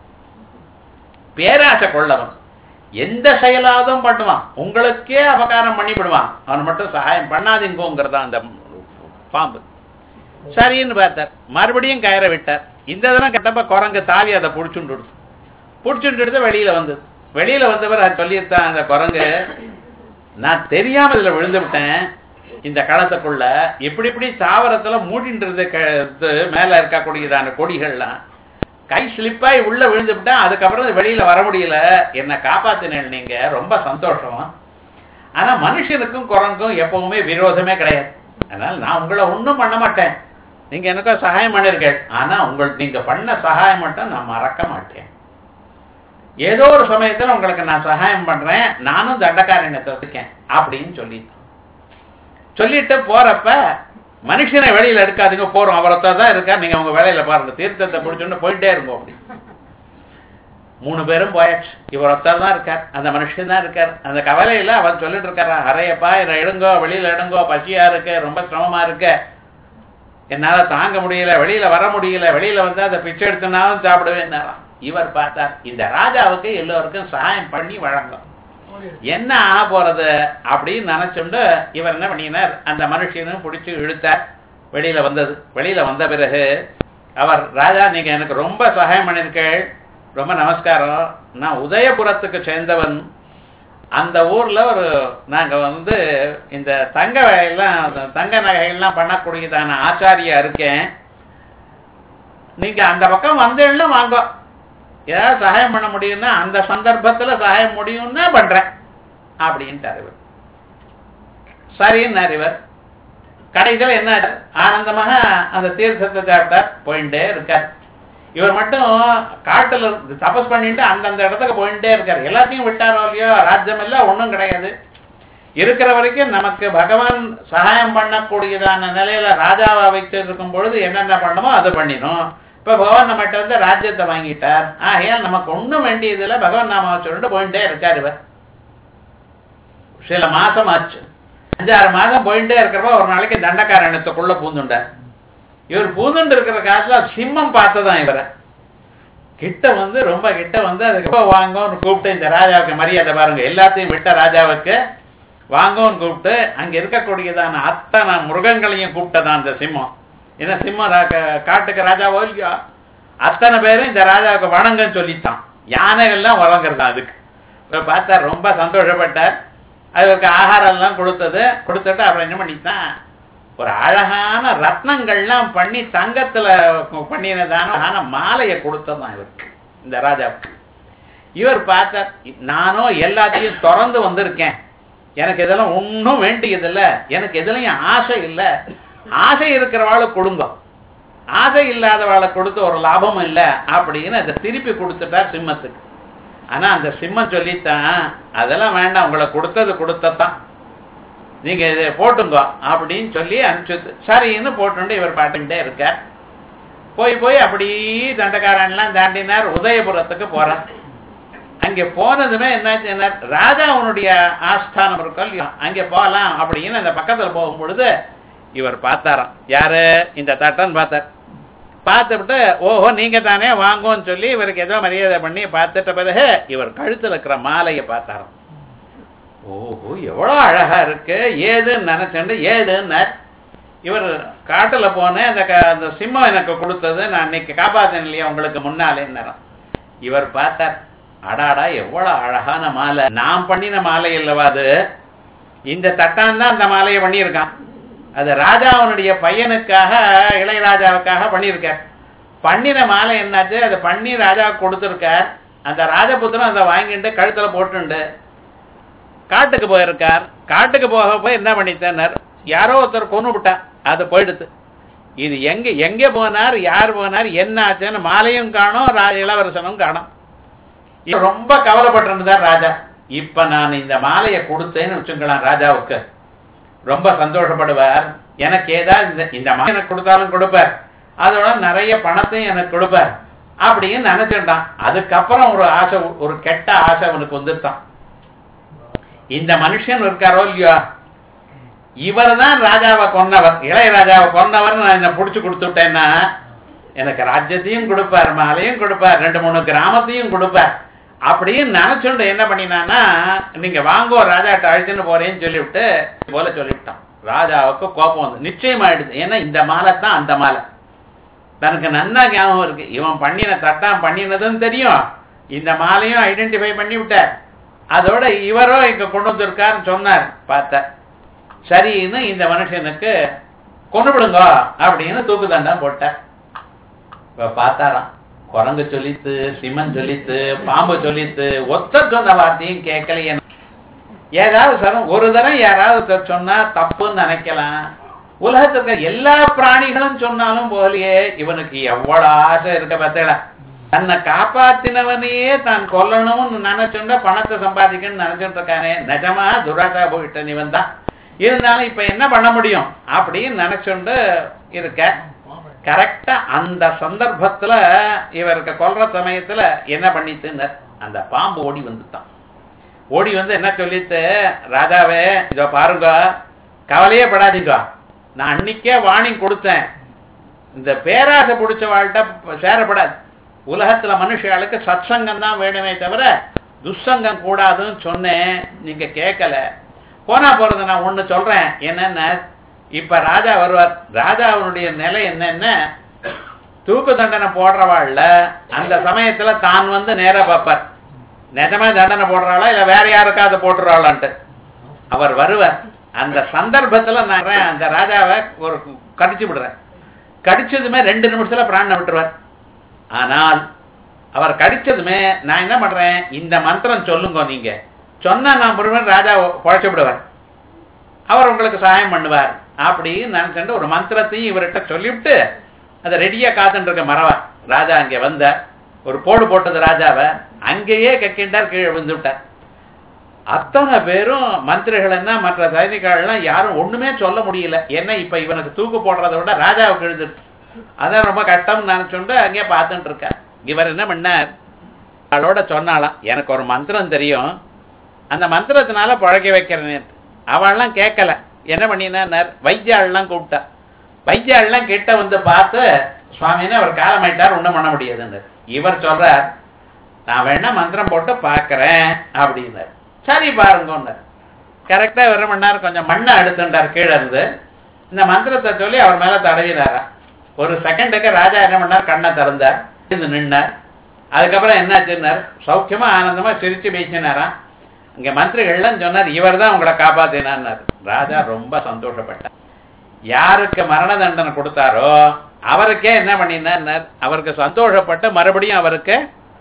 பேராசை கொள்ளவன் எந்த செயலாவதும் பண்ணுவான் உங்களுக்கே அபகாரம் பண்ணிவிடுவான் அவன் மட்டும் சகாயம் பண்ணாதீங்கோங்கிறதா அந்த பாம்பு சரின்னு பார்த்தார் மறுபடியும் கயிறை விட்டார் இந்த தடவை கட்டப்ப குரங்கு தாவி அதை புடிச்சுட்டு புடிச்சுட்டு எடுத்து வெளியில வந்தது வெளியில வந்தவர் அது சொல்லியிருந்தான் அந்த குரங்கு நான் தெரியாம இதுல விழுந்து விட்டேன் இந்த களத்துக்குள்ள இப்படி இப்படி தாவரத்துல மூடிட்டு இருந்த க- இது மேல இருக்கக்கூடியதான கொடிகள்லாம் கை ஸ்லிப்பாய் உள்ள விழுந்து விட்டேன் அதுக்கப்புறம் வெளியில வர முடியல என்ன காப்பாத்தினேன் நீங்க ரொம்ப சந்தோஷம் ஆனா மனுஷனுக்கும் குரங்கும் எப்பவுமே விரோதமே கிடையாது அதனால நான் உங்களை ஒண்ணும் பண்ண மாட்டேன் நீங்க எனக்கும் சகாயம் பண்ணிருக்கேன் ஆனா உங்கள் நீங்க பண்ண சகாயம் மட்டும் நான் மறக்க மாட்டேன் ஏதோ ஒரு சமயத்துல உங்களுக்கு நான் சகாயம் பண்றேன் நானும் தண்டக்காரண்யத்தை இருக்கேன் அப்படின்னு சொல்லி சொல்லிட்டு போறப்ப மனுஷனை வெளியில எடுக்காதீங்க போறோம் அவரத்தான் தான் இருக்கா நீங்க உங்க வேலையில பாருங்க தீர்த்தத்தை பிடிச்சோன்னு போயிட்டே இருக்கும் அப்படி மூணு பேரும் போயாச்சு இவர் ஒருத்தர் தான் இருக்கார் அந்த மனுஷன் தான் இருக்கார் அந்த கவலையில அவர் சொல்லிட்டு இருக்காரா அறையப்பா இதை எடுங்கோ வெளியில எடுங்கோ பசியா இருக்கு ரொம்ப சிரமமா இருக்கு என்னால தாங்க முடியல வெளியில வர முடியல வெளியில வந்து அதை பிச்சை எடுத்தனாலும் சாப்பிடுவேன் இவர் பார்த்தார் இந்த ராஜாவுக்கு எல்லோருக்கும் சகாயம் பண்ணி வழங்கும் என்ன ஆக போறது அப்படின்னு நினைச்சுண்டு இவர் என்ன பண்ணினார் அந்த மனுஷனும் பிடிச்சு இழுத்தார் வெளியில வந்தது வெளியில வந்த பிறகு அவர் ராஜா நீங்க எனக்கு ரொம்ப சகாயம் பண்ணிருக்கேள் ரொம்ப நமஸ்காரம் நான் உதயபுரத்துக்கு சேர்ந்தவன் அந்த ஊர்ல ஒரு நாங்க வந்து இந்த தங்க வேலையெல்லாம் தங்க நகைகள்லாம் பண்ணக்கூடியதான ஆச்சாரியா இருக்கேன் நீங்க அந்த பக்கம் வந்தேன்னா வாங்க ஏதாவது சகாயம் பண்ண முடியும்னா அந்த சந்தர்ப்பத்துல சகாயம் முடியும்னா பண்றேன் அப்படின்ட்டார் இவர் சரின்னார் இவர் கடைசியில் என்ன ஆனந்தமாக அந்த தீர்த்தத்தை சாப்பிட்டார் போயிட்டே இருக்கார் இவர் மட்டும் காட்டுல இருந்து தபஸ் பண்ணிட்டு அந்தந்த இடத்துக்கு போயிட்டே இருக்கார் எல்லாத்தையும் விட்டாரோ இல்லையோ ராஜ்யம் எல்லாம் ஒண்ணும் கிடையாது இருக்கிற வரைக்கும் நமக்கு பகவான் சகாயம் பண்ணக்கூடியதான நிலையில ராஜாவா வச்சிருக்கும் பொழுது என்னென்ன பண்ணணுமோ அதை பண்ணினோம் இப்ப பகவான் நம்மகிட்ட வந்து ராஜ்யத்தை வாங்கிட்டார் ஆகையால் நமக்கு ஒண்ணும் வேண்டியதில்லை பகவான் நாம சொல்லிட்டு போயிட்டே இருக்கார் இவர் சில மாசம் ஆச்சு அஞ்சாறு மாதம் போயிட்டே இருக்கிறப்ப ஒரு நாளைக்கு தண்டக்காரண்யத்துக்குள்ள பூந்துண்டார் இவர் பூந்துண்டு இருக்கிற காலத்துல சிம்மம் பார்த்ததான் இவரை கிட்ட வந்து ரொம்ப கிட்ட வந்து அதுக்கு வாங்கன்னு கூப்பிட்டு இந்த ராஜாவுக்கு மரியாதை பாருங்க எல்லாத்தையும் விட்ட ராஜாவுக்கு வாங்கன்னு கூப்பிட்டு அங்க இருக்கக்கூடியதான அத்தனை மிருகங்களையும் கூப்பிட்டதான் அந்த சிம்மம் ஏன்னா சிம்மம் ரா- காட்டுக்கு ராஜாவோ இல்லையா அத்தனை பேரும் இந்த ராஜாவுக்கு வணங்கன்னு சொல்லித்தான் யானைகள்லாம் வழங்குறதா அதுக்கு இப்ப பார்த்தா ரொம்ப சந்தோஷப்பட்டார் அதுக்கு ஆகாரம் எல்லாம் கொடுத்தது கொடுத்துட்டு அப்புறம் என்ன பண்ணித்தான் ஒரு அழகான ரத்னங்கள்லாம் பண்ணி தங்கத்துல பண்ணினதான ஆன மாலையை கொடுத்ததான் இவருக்கு இந்த ராஜாவுக்கு இவர் பார்த்தார் நானும் எல்லாத்தையும் திறந்து வந்திருக்கேன் எனக்கு இதெல்லாம் ஒன்றும் வேண்டியதில்ல எனக்கு எதுலையும் ஆசை இல்லை ஆசை இருக்கிறவாளுக்கு கொடுங்க ஆசை இல்லாதவாளை கொடுத்து ஒரு லாபமும் இல்லை அப்படின்னு அதை திருப்பி கொடுத்துட்டார் சிம்மத்துக்கு ஆனா அந்த சிம்மம் சொல்லித்தான் அதெல்லாம் வேண்டாம் உங்களை கொடுத்தது கொடுத்ததான் நீங்க இதை போட்டுங்க அப்படின்னு சொல்லி அனுப்பிச்சு சரின்னு போட்டுண்டு இவர் பாட்டுக்கிட்டே இருக்கார் போய் போய் அப்படி தண்டக்காரன்லாம் தாண்டினார் உதயபுரத்துக்கு போறார் அங்க போனதுமே என்னாச்சு என்ன ராஜா அவனுடைய ஆஸ்தானம் இருக்கும் இல்லையா அங்க போகலாம் அப்படின்னு அந்த பக்கத்துல போகும் பொழுது இவர் பார்த்தாராம் யாரு இந்த தட்டன் பார்த்தார் பார்த்துவிட்டு ஓஹோ நீங்க தானே வாங்கோன்னு சொல்லி இவருக்கு ஏதோ மரியாதை பண்ணி பார்த்துட்ட பிறகு இவர் கழுத்துல இருக்கிற மாலையை பார்த்தாராம் ஓஹோ எவ்வளவு அழகா இருக்கு ஏதுன்னு நினைச்சேன் ஏதுன்னார் இவர் காட்டுல போனேன் அந்த க- அந்த சிம்மம் எனக்கு கொடுத்தது நான் இன்னைக்கு காப்பாத்தேன் இல்லையா உங்களுக்கு முன்னாலே நேரம் இவர் பார்த்தார் அடாடா எவ்வளவு அழகான மாலை நான் பண்ணின மாலை இல்லவா அது இந்த தட்டான் தான் அந்த மாலையை பண்ணியிருக்கான் அது ராஜாவனுடைய பையனுக்காக இளையராஜாவுக்காக பண்ணியிருக்கார் பண்ணின மாலை என்னாச்சு அதை பண்ணி ராஜாவுக்கு கொடுத்துருக்கார் அந்த ராஜபுத்திரன் அதை வாங்கிட்டு கழுத்துல போட்டுண்டு காட்டுக்கு போயிருக்கார் காட்டுக்கு போக போய் என்ன பண்ணித்தார் யாரோ ஒருத்தர் கொண்டு விட்டா அது போயிடுது இது எங்க எங்க போனார் யார் போனார் என்ன ஆச்சுன்னு மாலையும் காணோம் ரா- இளவரசனும் காணோம் இது ரொம்ப கவலைப்பட்டிருந்தார் ராஜா இப்ப நான் இந்த மாலையை கொடுத்தேன்னு வச்சுக்கலாம் ராஜாவுக்கு ரொம்ப சந்தோஷப்படுவார் எனக்கு ஏதாவது இந்த இந்த மாலை எனக்கு கொடுத்தாலும் கொடுப்பார் அதோட நிறைய பணத்தையும் எனக்கு கொடுப்பார் அப்படின்னு நினைச்சிட்டான் அதுக்கப்புறம் ஒரு ஆசை ஒரு கெட்ட ஆசை அவனுக்கு வந்துட்டான் இந்த மனுஷன் இருக்காரோ இல்லையோ இவர் தான் ராஜாவை கொன்னவர் இளையராஜாவை கொன்னவர் நான் என்ன புடிச்சு கொடுத்துட்டேன்னா எனக்கு ராஜ்யத்தையும் கொடுப்பார் மாலையும் கொடுப்பார் ரெண்டு மூணு கிராமத்தையும் கொடுப்பார் அப்படின்னு நினைச்சுண்டு என்ன பண்ணினான்னா நீங்க வாங்கோ ராஜாட்ட அழைச்சுன்னு போறேன்னு சொல்லிவிட்டு இது போல சொல்லிவிட்டான் ராஜாவுக்கு கோபம் வந்து நிச்சயமாயிடுது ஏன்னா இந்த மாலை தான் அந்த மாலை தனக்கு நன்னா ஞாபகம் இருக்கு இவன் பண்ணின தட்டான் பண்ணினதுன்னு தெரியும் இந்த மாலையும் ஐடென்டிஃபை பண்ணி விட்டார் அதோட இவரோ இங்க கொண்டு வந்திருக்காருன்னு சொன்னார் பார்த்த சரின்னு இந்த மனுஷனுக்கு கொண்டு விடுங்க அப்படின்னு தூக்கு தண்டம் போட்டார் இப்ப பார்த்தாராம் குரங்கு சொல்லித்து சிமன் சொல்லித்து பாம்பு சொல்லித்து ஒத்த சொன்ன வார்த்தையும் கேட்கலையே ஏதாவது சரம் ஒரு தரம் யாராவது ஒருத்தர் சொன்னா தப்புன்னு நினைக்கலாம் உலகத்துல இருக்க எல்லா பிராணிகளும் சொன்னாலும் போலியே இவனுக்கு எவ்வளவு ஆசை இருக்க பார்த்தேடா தன்னை காப்பாத்தினவனையே தான் கொல்லணும்னு நினைச்சுண்ட பணத்தை சம்பாதிக்கணும்னு நினைச்சுட்டு இருக்கானே நிஜமா துராசா போயிட்ட இவன் தான் இருந்தாலும் இப்ப என்ன பண்ண முடியும் அப்படின்னு நினைச்சுண்டு இருக்க கரெக்டா அந்த சந்தர்ப்பத்துல இவருக்கு கொல்ற சமயத்துல என்ன பண்ணிட்டுன்னு அந்த பாம்பு ஓடி வந்துட்டான் ஓடி வந்து என்ன சொல்லிட்டு ராஜாவே இதோ பாருங்க கவலையே படாதீங்க நான் அன்னைக்கே வார்னிங் கொடுத்தேன் இந்த பேராசை பிடிச்ச வாழ்கிட்ட சேரப்படாது உலகத்துல மனுஷர்களுக்கு சத்சங்கம் தான் வேணுமே தவிர துஷ்சங்கம் கூடாதுன்னு சொன்னேன் நீங்க கேட்கல போனா போறது நான் ஒண்ணு சொல்றேன் என்னன்னா இப்ப ராஜா வருவார் ராஜாவுடைய நிலை என்னன்னா தூக்கு தண்டனை போடுறவாள்ல அந்த சமயத்துல தான் வந்து நேரா பார்ப்பார் நிஜமா தண்டனை போடுறாளா இல்ல வேற யாருக்காவது போட்டுறாளான்ட்டு அவர் வருவார் அந்த சந்தர்ப்பத்துல நான் அந்த ராஜாவை ஒரு கடிச்சு விடுறேன் கடிச்சதுமே ரெண்டு நிமிஷத்துல பிராணனை விட்டுருவார் ஆனால் அவர் கடிச்சதுமே நான் என்ன பண்றேன் இந்த மந்திரம் சொல்லுங்க நீங்க சொன்னா நான் முருகன் ராஜா பொழைச்சு விடுவார் அவர் உங்களுக்கு சகாயம் பண்ணுவார் அப்படின்னு நினைச்சுட்டு ஒரு மந்திரத்தையும் இவர்கிட்ட சொல்லிவிட்டு அதை ரெடியா காத்துட்டு இருக்க மரவா ராஜா அங்க வந்தார் ஒரு போடு போட்டது ராஜாவை அங்கேயே கக்கிண்டார் கீழே விழுந்து விட்டார் அத்தனை பேரும் மந்திரிகள் என்ன மற்ற சைனிகள்லாம் யாரும் ஒண்ணுமே சொல்ல முடியல ஏன்னா இப்ப இவனுக்கு தூக்கு போடுறதை விட ராஜாவுக்கு எழுந்துட்டு அதான் ரொம்ப கஷ்டம் நினைச்சுட்டு அங்கேயே பார்த்துட்டு இருக்கார் இவர் என்ன பண்ணார் அவளோட சொன்னாலாம் எனக்கு ஒரு மந்திரம் தெரியும் அந்த மந்திரத்தினால பழக்க வைக்கிறேன் அவள்லாம் கேட்கல என்ன பண்ணினார் வைத்தியாள்லாம் கூப்பிட்டா வைத்தியாள்லாம் கிட்ட வந்து பார்த்து சுவாமின்னு அவர் காலமாயிட்டார் ஒண்ணும் பண்ண முடியாதுன்னு இவர் சொல்றார் நான் வேணா மந்திரம் போட்டு பார்க்கறேன் அப்படின்னார் சரி பாருங்கன்னார் கரெக்டா இவர் பண்ணார் கொஞ்சம் மண்ணை எடுத்துட்டார் கீழே இருந்து இந்த மந்திரத்தை சொல்லி அவர் மேல தடவினாரா ஒரு செகண்டுக்கு ராஜா என்ன பண்ணார் கண்ணை திறந்தார் இருந்து நின்னார் அதுக்கப்புறம் என்னாச்சுன்னார் சௌக்கியமா ஆனந்தமா சிரிச்சு பேசினாராம் இங்க மந்திரிகள்லாம் சொன்னார் இவர் தான் உங்களை காப்பாத்தினார் ராஜா ரொம்ப சந்தோஷப்பட்டார் யாருக்கு மரண தண்டனை கொடுத்தாரோ அவருக்கே என்ன பண்ணினார் அவருக்கு சந்தோஷப்பட்டு மறுபடியும் அவருக்கு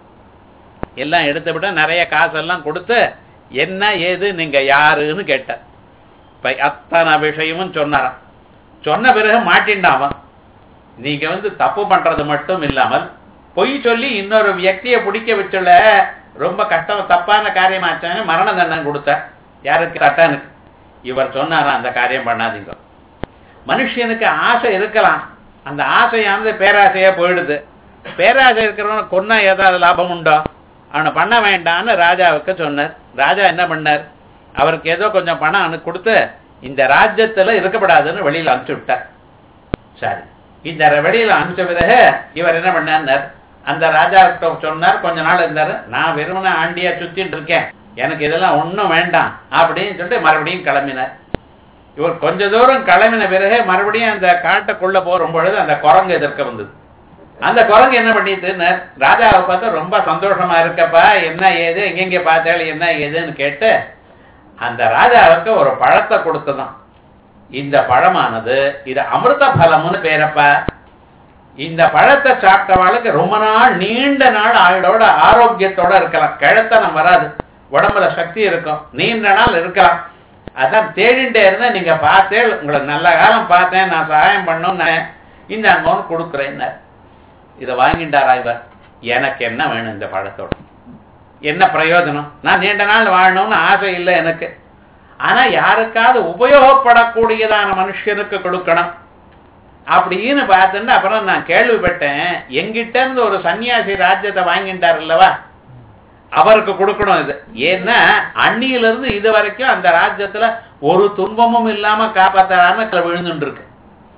எல்லாம் எடுத்து விட்டு நிறைய காசெல்லாம் கொடுத்து என்ன ஏது நீங்க யாருன்னு கேட்டார் இப்ப அத்தனை விஷயமும் சொன்னாராம் சொன்ன பிறகு மாட்டின்டான் அவன் நீங்க வந்து தப்பு பண்றது மட்டும் இல்லாமல் பொய் சொல்லி இன்னொரு வியக்தியை பிடிக்க வச்சுள்ள ரொம்ப கஷ்டம் தப்பான காரியமாச்சான்னு மரண தண்டனை கொடுத்தார் யாருக்கு தட்டனுக்கு இவர் சொன்னாராம் அந்த காரியம் பண்ணாதீங்க மனுஷனுக்கு ஆசை இருக்கலாம் அந்த ஆசையானது பேராசையா போயிடுது பேராசை இருக்கிறவன கொன்னா ஏதாவது லாபம் உண்டோ அவனை பண்ண வேண்டான்னு ராஜாவுக்கு சொன்னார் ராஜா என்ன பண்ணார் அவருக்கு ஏதோ கொஞ்சம் பணம் அனு கொடுத்து இந்த ராஜ்யத்துல இருக்கப்படாதுன்னு வெளியில அனுப்பிச்சு விட்டார் சரி இந்த வெளியில அனுப்பிச்ச பிறகு இவர் என்ன பண்ணார் அந்த ராஜா சொன்னார் கொஞ்ச நாள் இருந்தாரு நான் வெறுமன ஆண்டியா சுத்திட்டு இருக்கேன் எனக்கு இதெல்லாம் ஒண்ணும் வேண்டாம் அப்படின்னு சொல்லிட்டு மறுபடியும் கிளம்பினார் இவர் கொஞ்ச தூரம் கிளம்பின பிறகு மறுபடியும் அந்த காட்டுக்குள்ள போகும் பொழுது அந்த குரங்கு எதிர்க்க வந்தது அந்த குரங்கு என்ன பண்ணிட்டுன்னு ராஜாவை பார்த்து ரொம்ப சந்தோஷமா இருக்கப்பா என்ன ஏது எங்கெங்க பார்த்தாலும் என்ன ஏதுன்னு கேட்டு அந்த ராஜாவுக்கு ஒரு பழத்தை கொடுத்ததான் இந்த பழமானது இது அமிர்த பலம்னு பேரப்பா இந்த பழத்தை சாப்பிட்டவாளுக்கு ரொம்ப நாள் நீண்ட நாள் ஆயுளோட ஆரோக்கியத்தோட இருக்கலாம் கிழத்தனம் வராது உடம்புல சக்தி இருக்கும் நீண்ட நாள் இருக்கலாம் அதான் தேடிண்டே இருந்தா நீங்க பார்த்தே உங்களை நல்ல காலம் பார்த்தேன் நான் சகாயம் பண்ணணும்னு இந்த அங்கோன்னு கொடுக்குறேன்னு இதை வாங்கிட்டாரா இவர் எனக்கு என்ன வேணும் இந்த பழத்தோட என்ன பிரயோஜனம் நான் நீண்ட நாள் வாழணும்னு ஆசை இல்லை எனக்கு ஆனா யாருக்காவது உபயோகப்படக்கூடியதான மனுஷனுக்கு கொடுக்கணும் அப்படின்னு பார்த்துட்டு அப்புறம் நான் கேள்விப்பட்டேன் எங்கிட்ட இருந்து ஒரு சன்னியாசி ராஜ்யத்தை வாங்கிட்டார் இல்லவா அவருக்கு கொடுக்கணும் இது ஏன்னா அன்னியில இருந்து இது வரைக்கும் அந்த ராஜ்யத்துல ஒரு துன்பமும் இல்லாம காப்பாத்தாம விழுந்துட்டு இருக்கு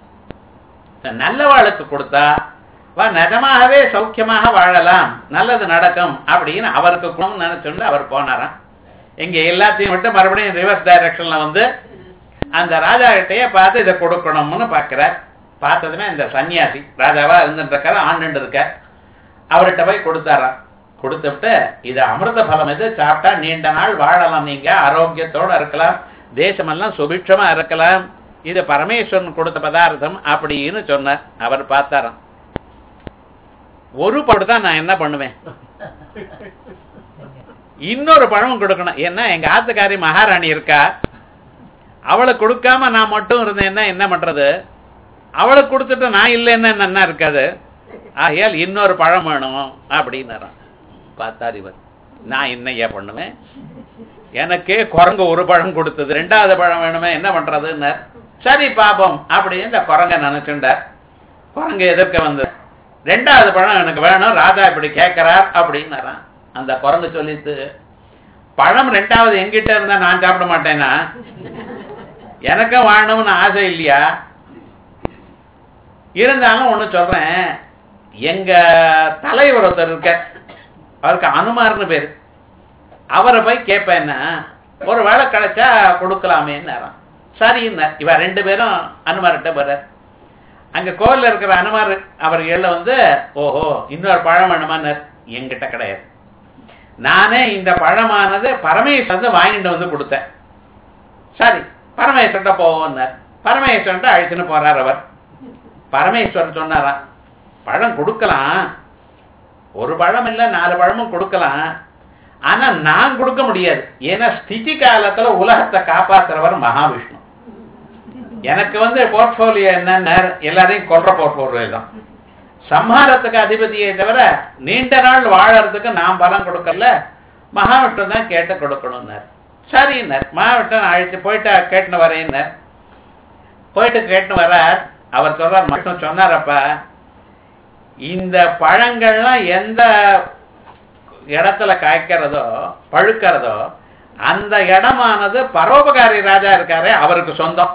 நல்லவாளுக்கு கொடுத்தா வா நிஜமாகவே சௌக்கியமாக வாழலாம் நல்லது நடக்கும் அப்படின்னு அவருக்கு குணம் நினைச்சுட்டு அவர் போனாராம் இங்க எல்லாத்தையும் விட்டு மறுபடியும் ரிவர்ஸ் டைரக்ஷன்ல வந்து அந்த ராஜா கிட்டயே பார்த்து இதை கொடுக்கணும்னு பாக்குறார் பார்த்ததுமே இந்த சன்னியாசி ராஜாவா இருந்துட்டு இருக்காரு ஆண்டு இருக்கார் அவர்கிட்ட போய் கொடுத்தாராம் கொடுத்துட்டு இது அமிர்த பலம் இது சாப்பிட்டா நீண்ட நாள் வாழலாம் நீங்க ஆரோக்கியத்தோட இருக்கலாம் தேசமெல்லாம் சுபிட்சமா இருக்கலாம் இது பரமேஸ்வரன் கொடுத்த பதார்த்தம் அப்படின்னு சொன்னார் அவர் பார்த்தாராம் ஒரு படம் தான் நான் என்ன பண்ணுவேன் இன்னொரு பழம் கொடுக்கணும் ஏன்னா எங்க ஆத்துக்காரி மகாராணி இருக்கா அவளை கொடுக்காம நான் மட்டும் இருந்தேன்னா என்ன பண்றது அவளுக்கு கொடுத்துட்டு நான் இல்லைன்னா என்ன இருக்காது ஆகையால் இன்னொரு பழம் வேணும் அப்படின்னாராம் பார்த்தார் இவர் நான் என்னையா பண்ணுவேன் எனக்கே குரங்கு ஒரு பழம் கொடுத்தது ரெண்டாவது பழம் வேணுமே என்ன பண்றதுன்னு சரி பாபம் அப்படின்னு இந்த குரங்க நினைச்சுட்டார் குரங்கு எதிர்க்க வந்தது ரெண்டாவது பழம் எனக்கு வேணும் ராஜா இப்படி கேட்கிறார் அப்படின்னாரான் அந்த குரங்கு சொல்லிட்டு பழம் ரெண்டாவது எங்கிட்ட இருந்தா நான் சாப்பிட மாட்டேனா எனக்கும் வாழணும்னு ஆசை இல்லையா இருந்தாலும் ஒண்ணு சொல்றேன் எங்க தலைவர் ஒருத்தர் இருக்க அவருக்கு அனுமார்னு பேரு அவரை போய் கேட்பேன்னா ஒரு வேலை கிடைச்சா கொடுக்கலாமேன்னு சரின்னார் இவ ரெண்டு பேரும் அனுமார்கிட்ட போறார் அங்க கோவில்ல இருக்கிற அனுமார் அவர் எள்ள வந்து ஓஹோ இன்னொரு பழம் வேணுமான்னார் என்கிட்ட கிடையாது நானே இந்த பழமானது பரமேஸ்வரன் வாங்கிட்டு வந்து கொடுத்தேன் சரி பரமேஸ்வரன்ட்ட போவோம்னார் பரமேஸ்வரன்ட்ட அழைச்சுன்னு போறார் அவர் பரமேஸ்வரன் சொன்னாராம் பழம் கொடுக்கலாம் ஒரு பழம் இல்ல நாலு பழமும் கொடுக்கலாம் ஆனா நான் கொடுக்க முடியாது ஏன்னா ஸ்திதி காலத்துல உலகத்தை காப்பாத்துறவர் மகாவிஷ்ணு எனக்கு வந்து போர்ட்போலியோ என்னன்னா எல்லாரையும் கொல்ற போர்ட்போலியோ தான் சம்ஹாரத்துக்கு அதிபதியை தவிர நீண்ட நாள் வாழறதுக்கு நான் பலம் கொடுக்கல மகாவிஷ்ணு தான் கேட்டு கொடுக்கணும்னார் சரின்னார் மகாவிஷ்ணன் அழைச்சு போயிட்டு கேட்டுன்னு வரேன்னார் போயிட்டு கேட்டுன்னு வரார் அவர் சொல்றார் மட்டும் சொன்னாரப்பா இந்த பழங்கள்லாம் எந்த இடத்துல காய்க்கிறதோ பழுக்கிறதோ அந்த இடமானது பரோபகாரி ராஜா இருக்காரே அவருக்கு சொந்தம்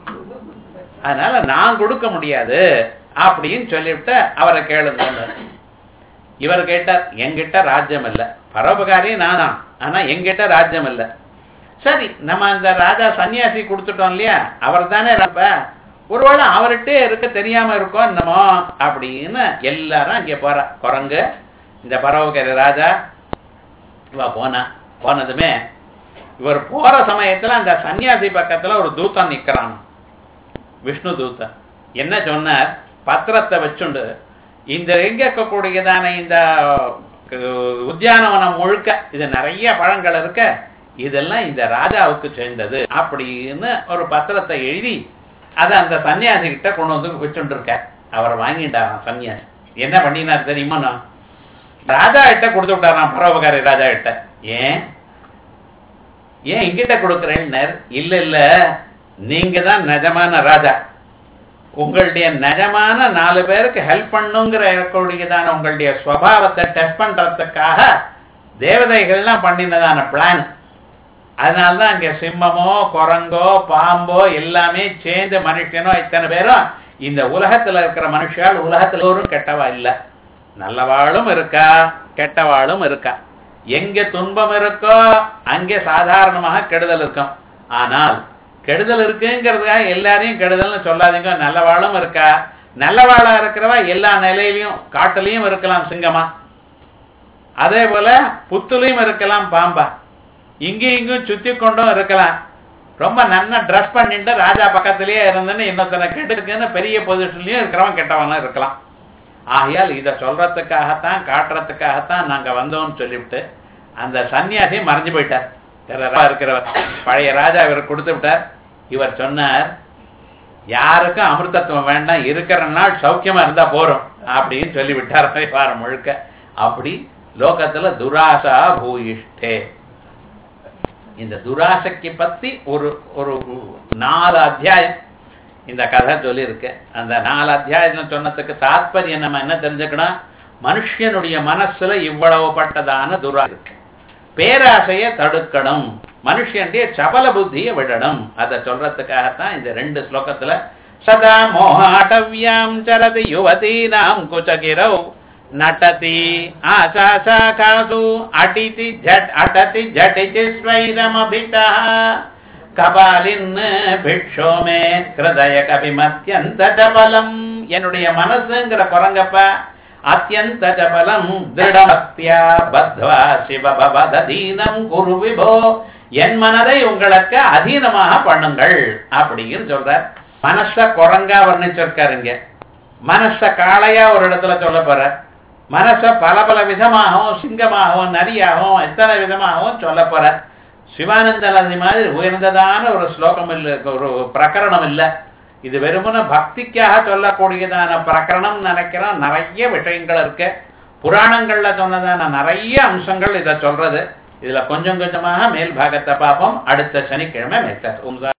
அதனால நான் கொடுக்க முடியாது அப்படின்னு சொல்லிவிட்டு அவரை கேளுங்க இவர் கேட்டார் என்கிட்ட ராஜ்யம் இல்ல பரோபகாரி நானா ஆனா என்கிட்ட ராஜ்யம் இல்ல சரி நம்ம அந்த ராஜா சன்னியாசி கொடுத்துட்டோம் இல்லையா அவர் தானே ஒருவேளை அவர்கிட்டே இருக்க தெரியாம இருக்கோம் என்னமோ அப்படின்னு எல்லாரும் அங்கே போறா குரங்கு இந்த பரவகரி ராஜா இவ போனா போனதுமே இவர் போற சமயத்துல அந்த சன்னியாசி பக்கத்துல ஒரு தூத்தன் நிக்கிறான் விஷ்ணு தூத்தன் என்ன சொன்னார் பத்திரத்தை வச்சுண்டு இந்த எங்க இருக்கக்கூடியதான இந்த உத்தியானவனம் முழுக்க இது நிறைய பழங்கள் இருக்க இதெல்லாம் இந்த ராஜாவுக்கு சேர்ந்தது அப்படின்னு ஒரு பத்திரத்தை எழுதி அதை அந்த சன்னியாசி கிட்ட கொண்டு வந்து வச்சுட்டு இருக்க அவரை வாங்கிட்டாராம் சன்னியாசி என்ன பண்ணினார் தெரியுமா நான் ராஜா கிட்ட கொடுத்து விட்டாராம் பரோபகாரி ராஜா கிட்ட ஏன் ஏன் எங்கிட்ட கொடுக்குறேன்னர் இல்ல இல்ல நீங்க தான் நிஜமான ராஜா உங்களுடைய நிஜமான நாலு பேருக்கு ஹெல்ப் பண்ணுங்கிற இருக்கக்கூடியதான உங்களுடைய ஸ்வபாவத்தை டெஸ்ட் பண்றதுக்காக தேவதைகள்லாம் பண்ணினதான பிளான் அதனால்தான் அங்க சிம்மமோ குரங்கோ பாம்போ எல்லாமே சேர்ந்து மனுஷனோ இத்தனை பேரும் இந்த உலகத்துல இருக்கிற மனுஷால் உலகத்துல ஒரு கெட்டவா இல்ல நல்லவாளும் இருக்கா கெட்டவாளும் இருக்கா எங்க துன்பம் இருக்கோ அங்கே சாதாரணமாக கெடுதல் இருக்கும் ஆனால் கெடுதல் இருக்குங்கிறதுக்காக எல்லாரையும் கெடுதல்னு சொல்லாதீங்க நல்லவாளும் இருக்கா நல்லவாளா இருக்கிறவா எல்லா நிலையிலையும் காட்டுலயும் இருக்கலாம் சிங்கமா அதே போல புத்துலையும் இருக்கலாம் பாம்பா இங்கேயும் இங்கும் சுத்தி கொண்டும் இருக்கலாம் ரொம்ப நல்லா ட்ரெஸ் பண்ணிட்டு ராஜா பக்கத்திலேயே இருந்துன்னு இன்னொருத்தனை கெட்டுக்குன்னு பெரிய பொசிஷன்லயும் இருக்கிறவன் கெட்டவனும் இருக்கலாம் ஆகையால் இதை சொல்றதுக்காகத்தான் காட்டுறதுக்காகத்தான் நாங்க வந்தோம்னு சொல்லிவிட்டு அந்த சன்னியாசி மறைஞ்சு போயிட்டார் இருக்கிறவர் பழைய ராஜா இவர் கொடுத்து விட்டார் இவர் சொன்னார் யாருக்கும் அமிர்தத்துவம் வேண்டாம் இருக்கிற நாள் சௌக்கியமா இருந்தா போறோம் அப்படின்னு சொல்லி விட்டார் வாரம் முழுக்க அப்படி லோகத்துல துராசா பூயிஷ்டே இந்த துராசைக்கு பத்தி ஒரு ஒரு நாலு அத்தியாயம் இந்த கதை சொல்லியிருக்கு அந்த நாலு அத்தியாயம் சொன்னதுக்கு தாத்பரியம் நம்ம என்ன தெரிஞ்சுக்கணும் மனுஷனுடைய மனசுல இவ்வளவு பட்டதான துரா இருக்கு பேராசையை தடுக்கணும் மனுஷனுடைய சபல புத்தியை விடணும் அதை சொல்றதுக்காகத்தான் இந்த ரெண்டு ஸ்லோகத்துல சதா மோகாட்டவியாம் சரதி யுவதீனாம் குச்சகிரௌ நட்டதி ஆசா சாகாசு அடிதி ஜட் அடதி ஜடிதி ஸ்வைரமபிதா கபாலின் பிக்ஷோமே கிருதய கபிமத்யந்த ஜபலம் என்னுடைய மனசுங்கிற குரங்கப்ப அத்தியந்த ஜபலம் திருடமத்தியா பத்வா சிவபவதீனம் குரு விபோ என் மனதை உங்களுக்கு அதீனமாக பண்ணுங்கள் அப்படின்னு சொல்ற மனச குரங்கா வர்ணிச்சிருக்காருங்க மனச காளையா ஒரு இடத்துல சொல்ல போற மனச பல பல விதமாகவும் சிங்கமாகவும் நரியாகவும் எத்தனை விதமாகவும் சொல்ல போற சிவானந்தனதி மாதிரி உயர்ந்ததான ஒரு ஸ்லோகம் இல்லை ஒரு பிரகரணம் இல்லை இது வெறுமன பக்திக்காக சொல்லக்கூடியதான பிரகரணம் நினைக்கிறோம் நிறைய விஷயங்கள் இருக்கு புராணங்கள்ல சொன்னதான நிறைய அம்சங்கள் இதை சொல்றது இதுல கொஞ்சம் கொஞ்சமாக மேல் பாகத்தை பார்ப்போம் அடுத்த சனிக்கிழமை மேற்க